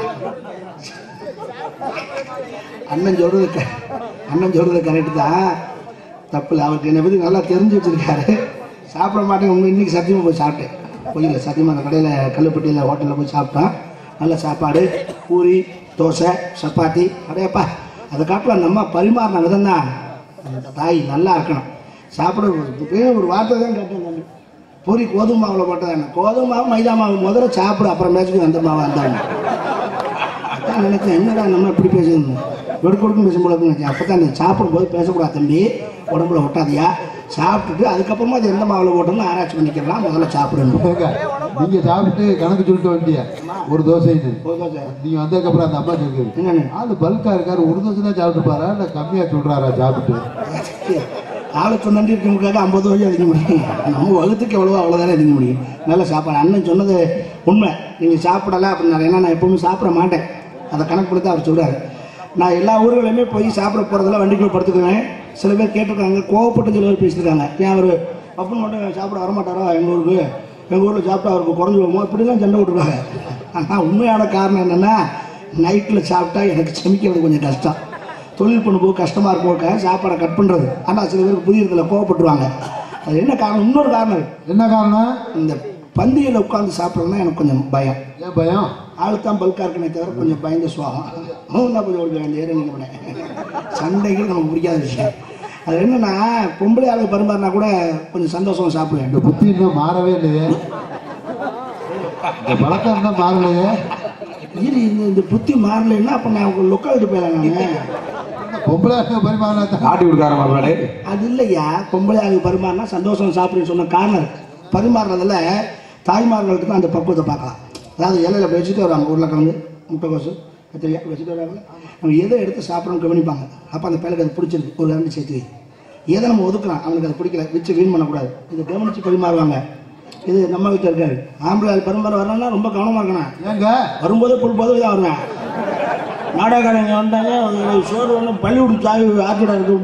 அண்ணன் சொல்றது க- அண்ணன் சொல்றது கரெக்டு தான் தப்பு இல்லை அவருக்கு என்னை பற்றி நல்லா தெரிஞ்சு வச்சிருக்காரு சாப்பிட மாட்டேன் உண்மை இன்னைக்கு சத்தியமாக போய் சாப்பிட்டேன் போயில சத்தியமாக அந்த கடையில் கல்லுப்பட்டியில் ஹோட்டலில் போய் சாப்பிட்டேன் நல்ல சாப்பாடு பூரி தோசை சப்பாத்தி அடையப்பா அதை காட்டில் நம்ம பரிமாறின விதம் தான் அந்த தாய் நல்லா இருக்கணும் சாப்பிட ஒரு- இப்பயே ஒரு வார்த்தை தான் கேட்டேன் தம்பி பொரி கோதுமை மாவில் போட்டதானே கோதுமை மாவு மைதா மாவு முதல்ல சாப்பிடு அப்புறம் மேட்சுக்கு அந்த மாவு வந்தாங்க அதான் நினைச்சேன் என்னடா நம்ம இப்படி பேசுறது வெடுக்கொடுக்கும் பேசும் போல நினைச்சேன் அப்போ தான் சாப்பிடும்போது பேசக்கூடாது தம்பி உடம்புல ஒட்டாதியா சாப்பிட்டுட்டு அதுக்கப்புறமா அது எந்த மாவில் போட்டோம்னு ஆராய்ச்சி பண்ணிக்கலாம் முதல்ல சாப்பிடணும் ஏங்க, நீங்க சாப்பிட்டு கணக்கு சொல்லிட்டு வந்துட்டியா ஒரு தோசைன்னு ஒரு தோசை. நீங்க வந்ததுக்கப்புறம் அந்த அம்மா கேக்குது என்னன்னு ஆளு பல்கா இருக்காரு ஒரு தோசை தான் சாப்பிட்டு பாரா இல்ல கம்மியா சொல்றாரா சாப்பிட்டு ஆளுக்கு நன்றி இருக்கவங்களுக்காக ஐம்பது ரூபாய் அதிக முடியும் நம்ம வகுத்துக்கு எவ்வளவோ அவ்வளோதானே அதிக முடியும் நல்ல சாப்பாடு அண்ணன் சொன்னது உண்மை நீங்கள் சாப்பிடல அப்படின்னாரு ஏன்னா நான் எப்பவுமே சாப்பிட மாட்டேன் அதை கணக்கு பண்ணி தான் அவர் சொல்கிறாரு நான் எல்லா ஊர்களையுமே போய் சாப்பிட போகிறதுல வண்டிக்குள்ள படுத்துக்குவேன் சில பேர் கேட்டிருக்காங்க கோவப்பட்டு சில பேர் பேசியிருக்காங்க ஏன் அவர் அப்பன் மட்டும் சாப்பிட வரமாட்டாரோ எங்கள் ஊருக்கு எங்கள் ஊரில் சாப்பிட்டா அவருக்கு குறைஞ்சி போகுமோ இப்படிலாம் சண்டை விட்டுருக்காங்க ஆனால் உண்மையான காரணம் என்னென்னா நைட்டில் சாப்பிட்டா எனக்கு செமிக்கிறது கொஞ்சம் கஷ்டம் தொழில் பண்ணும்போது கஷ்டமாக இருக்கும் சாப்பாடை கட் பண்ணுறது ஆனால் சில பேருக்கு புரியறதில்ல கோவப்பட்டுருவாங்க அது என்ன காரணம் இன்னொரு காரணம் இருக்கு. என்ன காரணம் இந்த பந்தியில் உட்காந்து சாப்பிட்றதுனா எனக்கு கொஞ்சம் பயம் ஏன் பயம் ஆளு தான் பல்கா இருக்கனே தவிர கொஞ்சம் பயந்து சுவாகம் அவன் தான் கொஞ்சம் ஓடி வேண்டிய ஏறி நிற்க சண்டைகள் நமக்கு பிடிக்காத விஷயம் அது என்னன்னா பொம்பளை ஆளு பரிமாறினா கூட கொஞ்சம் சந்தோஷமா சாப்பிடுவேன் இந்த புத்தி இன்னும் மாறவே இல்லையே இந்த பழக்கம் இன்னும் மாறலையே இது இந்த இந்த புத்தி மாறலைன்னா அப்போ நான் லொக்காலிட்டி போயிடலாம் நான் பொம்பளை பரிமாறினா தான் ஆட்டி கொடுக்கார மாப்பிளாடே அது இல்லையா பொம்பளை ஆளு பரிமாறினா சந்தோஷம் சாப்பிடுன்னு சொன்ன காரணம் இருக்கு பரிமாறுறதுல தாய்மார்களுக்கு தான் அந்த பக்குவத்தை பார்க்கலாம் அதாவது இலையில வச்சுட்டு வருவாங்க உருளைக்கிழங்கு முட்டைக்கோசு கத்திரிக்காய் வச்சுட்டு வருவாங்க அவங்க எதை எடுத்து சாப்பிடணும்னு கவனிப்பாங்க அப்போ அந்த பையனுக்கு அது பிடிச்சிருக்கு ஒரு ரெண்டு சேர்த்து வை. எதை நம்ம ஒதுக்கலாம் அவனுக்கு அது பிடிக்கல வச்சு வீண் பண்ணக்கூடாது இதை கவனித்து பரிமாறுவாங்க இது நம்ம வீட்டில் இருக்காது ஆம்பளை ஆள் பரிமாற வரணும்னா ரொம்ப கவனமாக இருக்கணும் ஏங்க வரும்போதே புல் போது தான் வருவேன் நாடகக்காரங்க வந்தாங்க அவங்க சோறு ஒன்று பள்ளிக்கூடம் சாவி ஆத்திட இருக்கு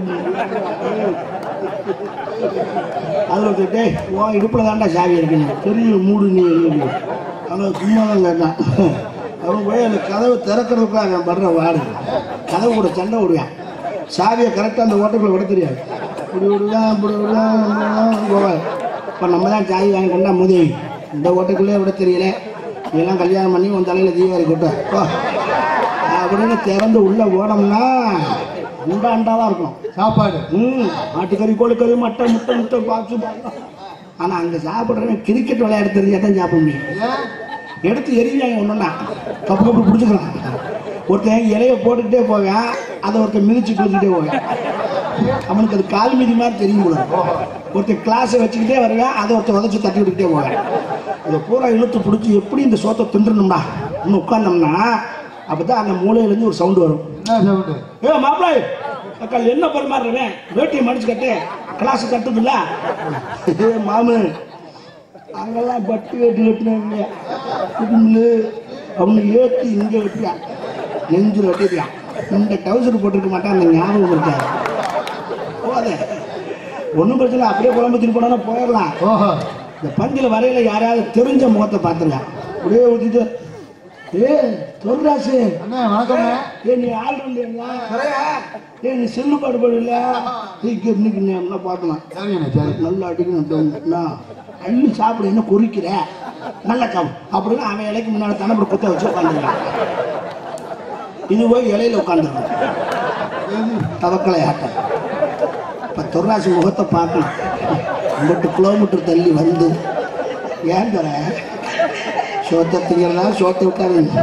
அதில் ஒருத்தர் டேய் ஓ இடுப்பில் தான்டா சாவி இருக்குங்க தெரியும் மூடு நீ எழுதி அவன் சும்மா தான் கேட்டான் அவன் போய் அந்த கதவை திறக்கிறதுக்கு அவன் படுற வாடு கதவு கூட சண்டை விடுவான் சாவியை கரெக்டாக அந்த ஓட்டக்குள்ள விட தெரியாது இப்படி விடுதான் இப்படி விடுதான் இப்படி விடுதான் போவார் இப்போ நம்ம தான் சாவி வாங்கி கொண்டா முதவி இந்த ஓட்டைக்குள்ளே விட தெரியல இதெல்லாம் கல்யாணம் பண்ணி உன் தலையில் தீபாவளி கொட்ட போ அப்படின்னு திறந்து உள்ளே போனோம்னா அண்டா அண்டா தான் இருக்கும் சாப்பாடு ம் ஆட்டுக்கறி கோழிக்கறி மட்டை முட்டை முட்டை பாக்ஸு ஆனால் அங்கே சாப்பிட்றவன் கிரிக்கெட் விளையாட தெரிஞ்சா தான் சாப்பிட முடியும் ஏன் எடுத்து எரிவாங்க ஒன்றுன்னா கப்பு கப்பு பிடிச்சிக்கலாம் ஒருத்தன் இலைய போட்டுக்கிட்டே போவேன் அதை ஒருத்தன் மிதிச்சு குளிச்சுட்டே போவேன் அவனுக்கு அது கால் மிதி மாதிரி தெரியும் போல ஒருத்தன் கிளாஸை வச்சுக்கிட்டே வருவேன் அதை ஒருத்தன் உதச்சி தட்டி விட்டுக்கிட்டே போவேன் இதை பூரா இழுத்து பிடிச்சி எப்படி இந்த சோத்தை தின்றணும்டா இன்னும் உட்காந்தோம்னா அப்போ தான் அந்த மூலையிலேருந்து ஒரு சவுண்டு வரும் என்ன சவுண்டு ஏ மாப்பிள்ளை அக்கா என்ன பரிமாறுறவன் வேட்டியை மடிச்சு கட்டு கிளாஸ் கட்டுதுல்ல ஏ மாமு அங்கெல்லாம் பட்டு கட்டு கட்டுனாங்க குடும்பு அவனு ஏற்றி இங்கே வெட்டியான் நெஞ்சில் வெட்டியான் இந்த டவுசர் போட்டிருக்க மாட்டான் அந்த ஞாபகம் இருக்காது போதே ஒன்றும் பிரச்சனை இல்லை, அப்படியே குழம்பு திருப்பி போனா போயிடலாம் ஓஹோ இந்த பந்தியில் வரையில யாராவது தெரிஞ்ச முகத்தை பார்த்துருங்க அப்படியே ஊற்றிட்டு ஏ தொல்ராசு அண்ணே வணக்கம்ண்ணே ஏ நீ ஆல்ரவுண்டா ஏ நீ செல்லு பாடு பாடல இன்னைக்கு நீ என்ன பார்க்கலாம் சரிங்கண்ணே சரி நல்லா அடிக்கணும் அள்ளி சாப்பிடு என்ன குறிக்கிற நல்ல கம் அப்படின்னு அவன் இலைக்கு முன்னாடி தானே இப்படி குத்த வச்சு உட்காந்துருக்கான் இது போய் இலையில உட்காந்துருக்கும் தவக்கலை ஆட்டம் இப்போ தொர்ராசி முகத்தை பார்க்கலாம் ஐம்பட்டு கிலோமீட்டர் தள்ளி வந்து ஏன் தர சோத்தை திங்கிறதா சோத்தை விட்டாங்க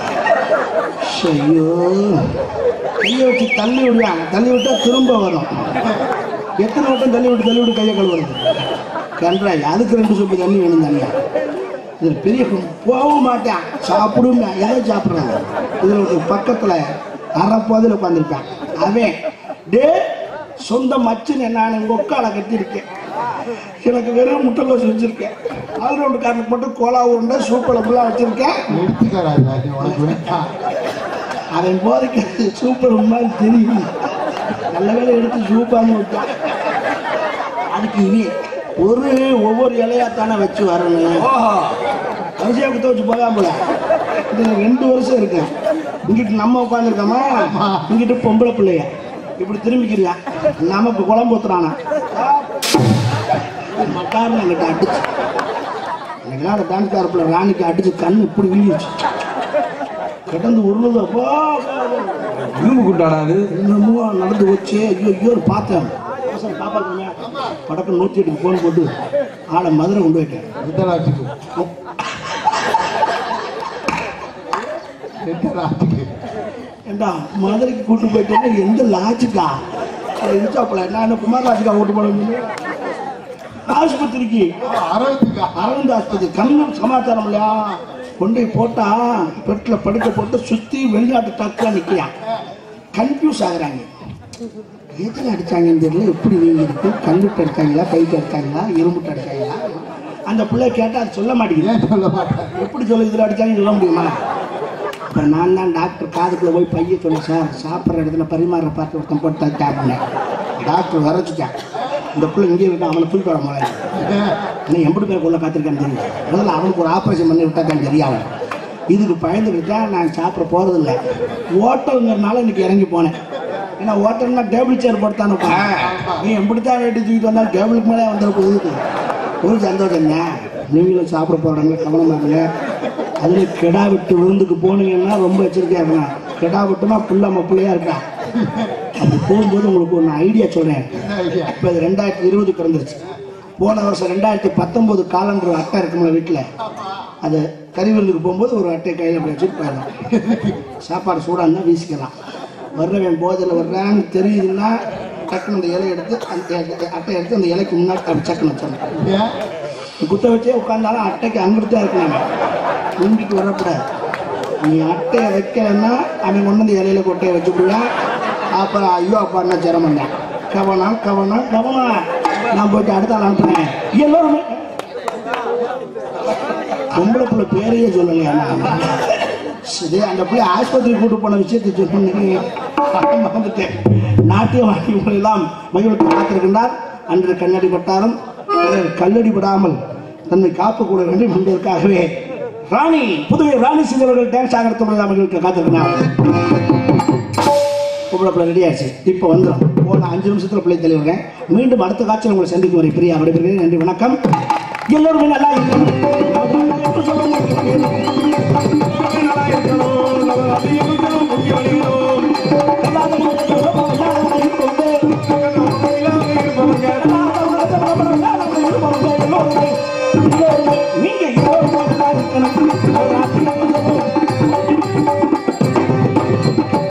ஐயோ கையை வச்சு தள்ளி விடுவாங்க தள்ளி விட்டா திரும்ப வரும் எத்தனை வட்டம் தள்ளி விட்டு தள்ளி விட்டு கையை கழுவுறது கன்றாய் அதுக்கு ரெண்டு சொப்பு தண்ணி வேணும் தனியா இதில் பெரிய கு- போகவும் மாட்டேன் சாப்பிடுமே எதை சாப்பிட்றாங்க இதில் ஒரு பக்கத்தில் அரைப்பாதில் உட்காந்துருப்பேன் அவன் டே சொந்த மச்சுன்னு நான் எங்கள் ஒக்கால கட்டியிருக்கேன் எனக்கு வெறும் முட்டை லோஸ் வச்சுருக்கேன் ஆல்ரவுண்டுக்காரனுக்கு மட்டும் கோலா உருண்டை சூப்பளப்புலாம் வச்சுருக்கேன் எடுத்துக்காராஜா நீ உனக்கு வேண்டாம் அவன் போதைக்கு சூப்பர் மாதிரி தெரியும் நல்ல வேலை எடுத்து சூப்பான்னு விட்டான் அதுக்கு இனி ஒரு ஒவ்வொரு இலையா தானே வச்சு வரணும் கடைசியாக குத்த வச்சு போகாமல இதில் ரெண்டு வருஷம் இருக்கேன் இங்கிட்டு நம்ம உட்காந்துருக்கோமா இங்கிட்டு பொம்பளை பிள்ளைய இப்படி திரும்பிக்கிறியா நமக்கு குழம்பு ஊத்துறானா மக்காரன் எங்கிட்ட அடிச்சு எனக்குலாம் அந்த டான்ஸ்கார பிள்ளை ராணிக்கு அடிச்சு கண்ணு இப்படி விழிச்சு கிடந்து உருளுது அப்போ இரும்பு குண்டாடா அது என்னமோ நடந்து வச்சு ஐயோ ஐயோ பார்த்தேன் பசங்க பாப்பா படக்கு நூற்றி எட்டுக்கு ஃபோன் போட்டு ஆளை மதுரை கொண்டு போயிட்டேன் எந்த நாட்டுக்கு எந்த நாட்டுக்கு ஏண்டா மதுரைக்கு கூட்டு போயிட்டேன்னா எந்த லாஜிக்கா இருச்சாப்புல நான் குமார் லாஜிக்கா கூட்டு போனேன் ஆஸ்பத்திரிக்கு அரவத்துக்கா அரவிந்த் ஆஸ்பத்திரி கண்ணு சமாச்சாரம் இல்லையா கொண்டு போய் போட்டா பெட்டில் படுக்க போட்டு சுற்றி வெளிநாட்டு டாக்டராக நிற்கிறான் கன்ஃபியூஸ் ஆகுறாங்க எதில் அடிச்சாங்கன்னு தெரியல எப்படி நீங்க இருக்கு கல்லுட்டு அடிச்சாங்களா கைட்டு அடிச்சாங்களா இரும்புட்டு அடிச்சாங்களா அந்த பிள்ளை கேட்டால் அது சொல்ல மாட்டேங்குது ஏன் சொல்ல மாட்டேன் எப்படி சொல்லி இதில் அடிச்சாங்கன்னு சொல்ல முடியுமா இப்போ நான் தான் டாக்டர் காதுக்குள்ளே போய் பைய சொல்லி சார் சாப்பிட்ற இடத்துல பரிமாற பார்த்து ஒருத்தன் போட்டு தட்டாப்புனேன் டாக்டர் வரைச்சிட்டான் இந்த பிள்ளை இங்கே இருக்கா அவனை தூக்கி வர முதல்ல இன்னும் எம்படி பேர் கொள்ள காத்திருக்கான்னு தெரியும் முதல்ல அவனுக்கு ஒரு ஆப்ரேஷன் பண்ணி விட்டா தான் தெரியும் இதுக்கு பயந்துக்கிட்டு தான் நான் சாப்பிட போகிறதில்ல ஓட்டலுங்கிறனால இன்னைக்கு இறங்கி போனேன் ஏன்னா ஓட்டல்னா டேபிள் சேர் போட்டுத்தானே நீ எப்படி தான் ரேட்டு தூக்கிட்டு வந்தாலும் டேபிளுக்கு மேலே வந்துட போகுது ஒரு சந்தோஷம் தான் நீங்களும் சாப்பிட போகிறாங்க கவனமாக இருங்க அதில் கெடா விட்டு விருந்துக்கு போனீங்கன்னா ரொம்ப எச்சரிக்கையாக இருக்கலாம் கெடா விட்டுனா புள்ள மப்பிள்ளையாக இருக்கா அப்படி போகும்போது உங்களுக்கு ஒன்று ஐடியா சொல்கிறேன் என்ன ஐடியா இப்போ இது ரெண்டாயிரத்தி இருபது பிறந்துருச்சு போன வருஷம் ரெண்டாயிரத்தி பத்தொம்போது காலண்டர் அட்டை இருக்கும்ல வீட்டில் அது கறி விருந்துக்கு போகும்போது ஒரு அட்டை கையில் அப்படி வச்சுட்டு போயிடலாம் சாப்பாடு சூடாக இருந்தால் வீசிக்கலாம் வர்றவன் போதையில் வர்றான்னு தெரியுதுன்னா டக்குன்னு அந்த இலையை எடுத்து அந்த அட்டை எடுத்து அந்த இலைக்கு முன்னாடி அப்படி சக்குன்னு வச்சிடணும் ஏன் குத்த வச்சே உட்காந்தாலும் அட்டைக்கு அங்கிட்டு தான் இருக்கணும் இங்கிட்டு வரக்கூடாது நீ அட்டையை வைக்கலைன்னா அவன் கொண்டு வந்து இலையில கொட்டையை வச்சுக்கலாம் அப்புறம் ஐயோ அப்பா என்ன சிரமம் தான் கவனம் கவனம் கவனம் நான் போயிட்டு அடுத்த ஆள் அனுப்புனேன் எல்லோருமே பொம்பளை பிள்ளை பேரையே சொல்லலையா நான். சரி அந்த பிள்ளை ஆஸ்பத்திரி கூட்டு போன விஷயத்தை சொன்னேன் மறந்துட்டேன் நாட்டிய வாக்கியங்கள் எல்லாம் மகிழ்ச்சி காத்திருக்கின்றார் அன்று கண்ணடி பட்டாலும் பிறர் கல்லடி படாமல் தன்னை காப்பு கூட வேண்டும் என்பதற்காகவே ராணி புதுவை ராணி சிங்கவர்கள் டான்ஸ் ஆகிறதுக்குள்ள மகிழ்ச்சி காத்திருக்கிறார் பொம்பளை பிள்ளை ரெடி ஆயிடுச்சு இப்போ வந்துடும் போன அஞ்சு நிமிஷத்துல பிள்ளை தெளிவுறேன் மீண்டும் அடுத்த காட்சியில் உங்களை சந்திக்கும் வரை பிரியா விடைபெறுகிறேன் நன்றி வணக்கம் எல்லோருமே நல்லா இருக்கணும். எப்ப சொல்ல முடியும்?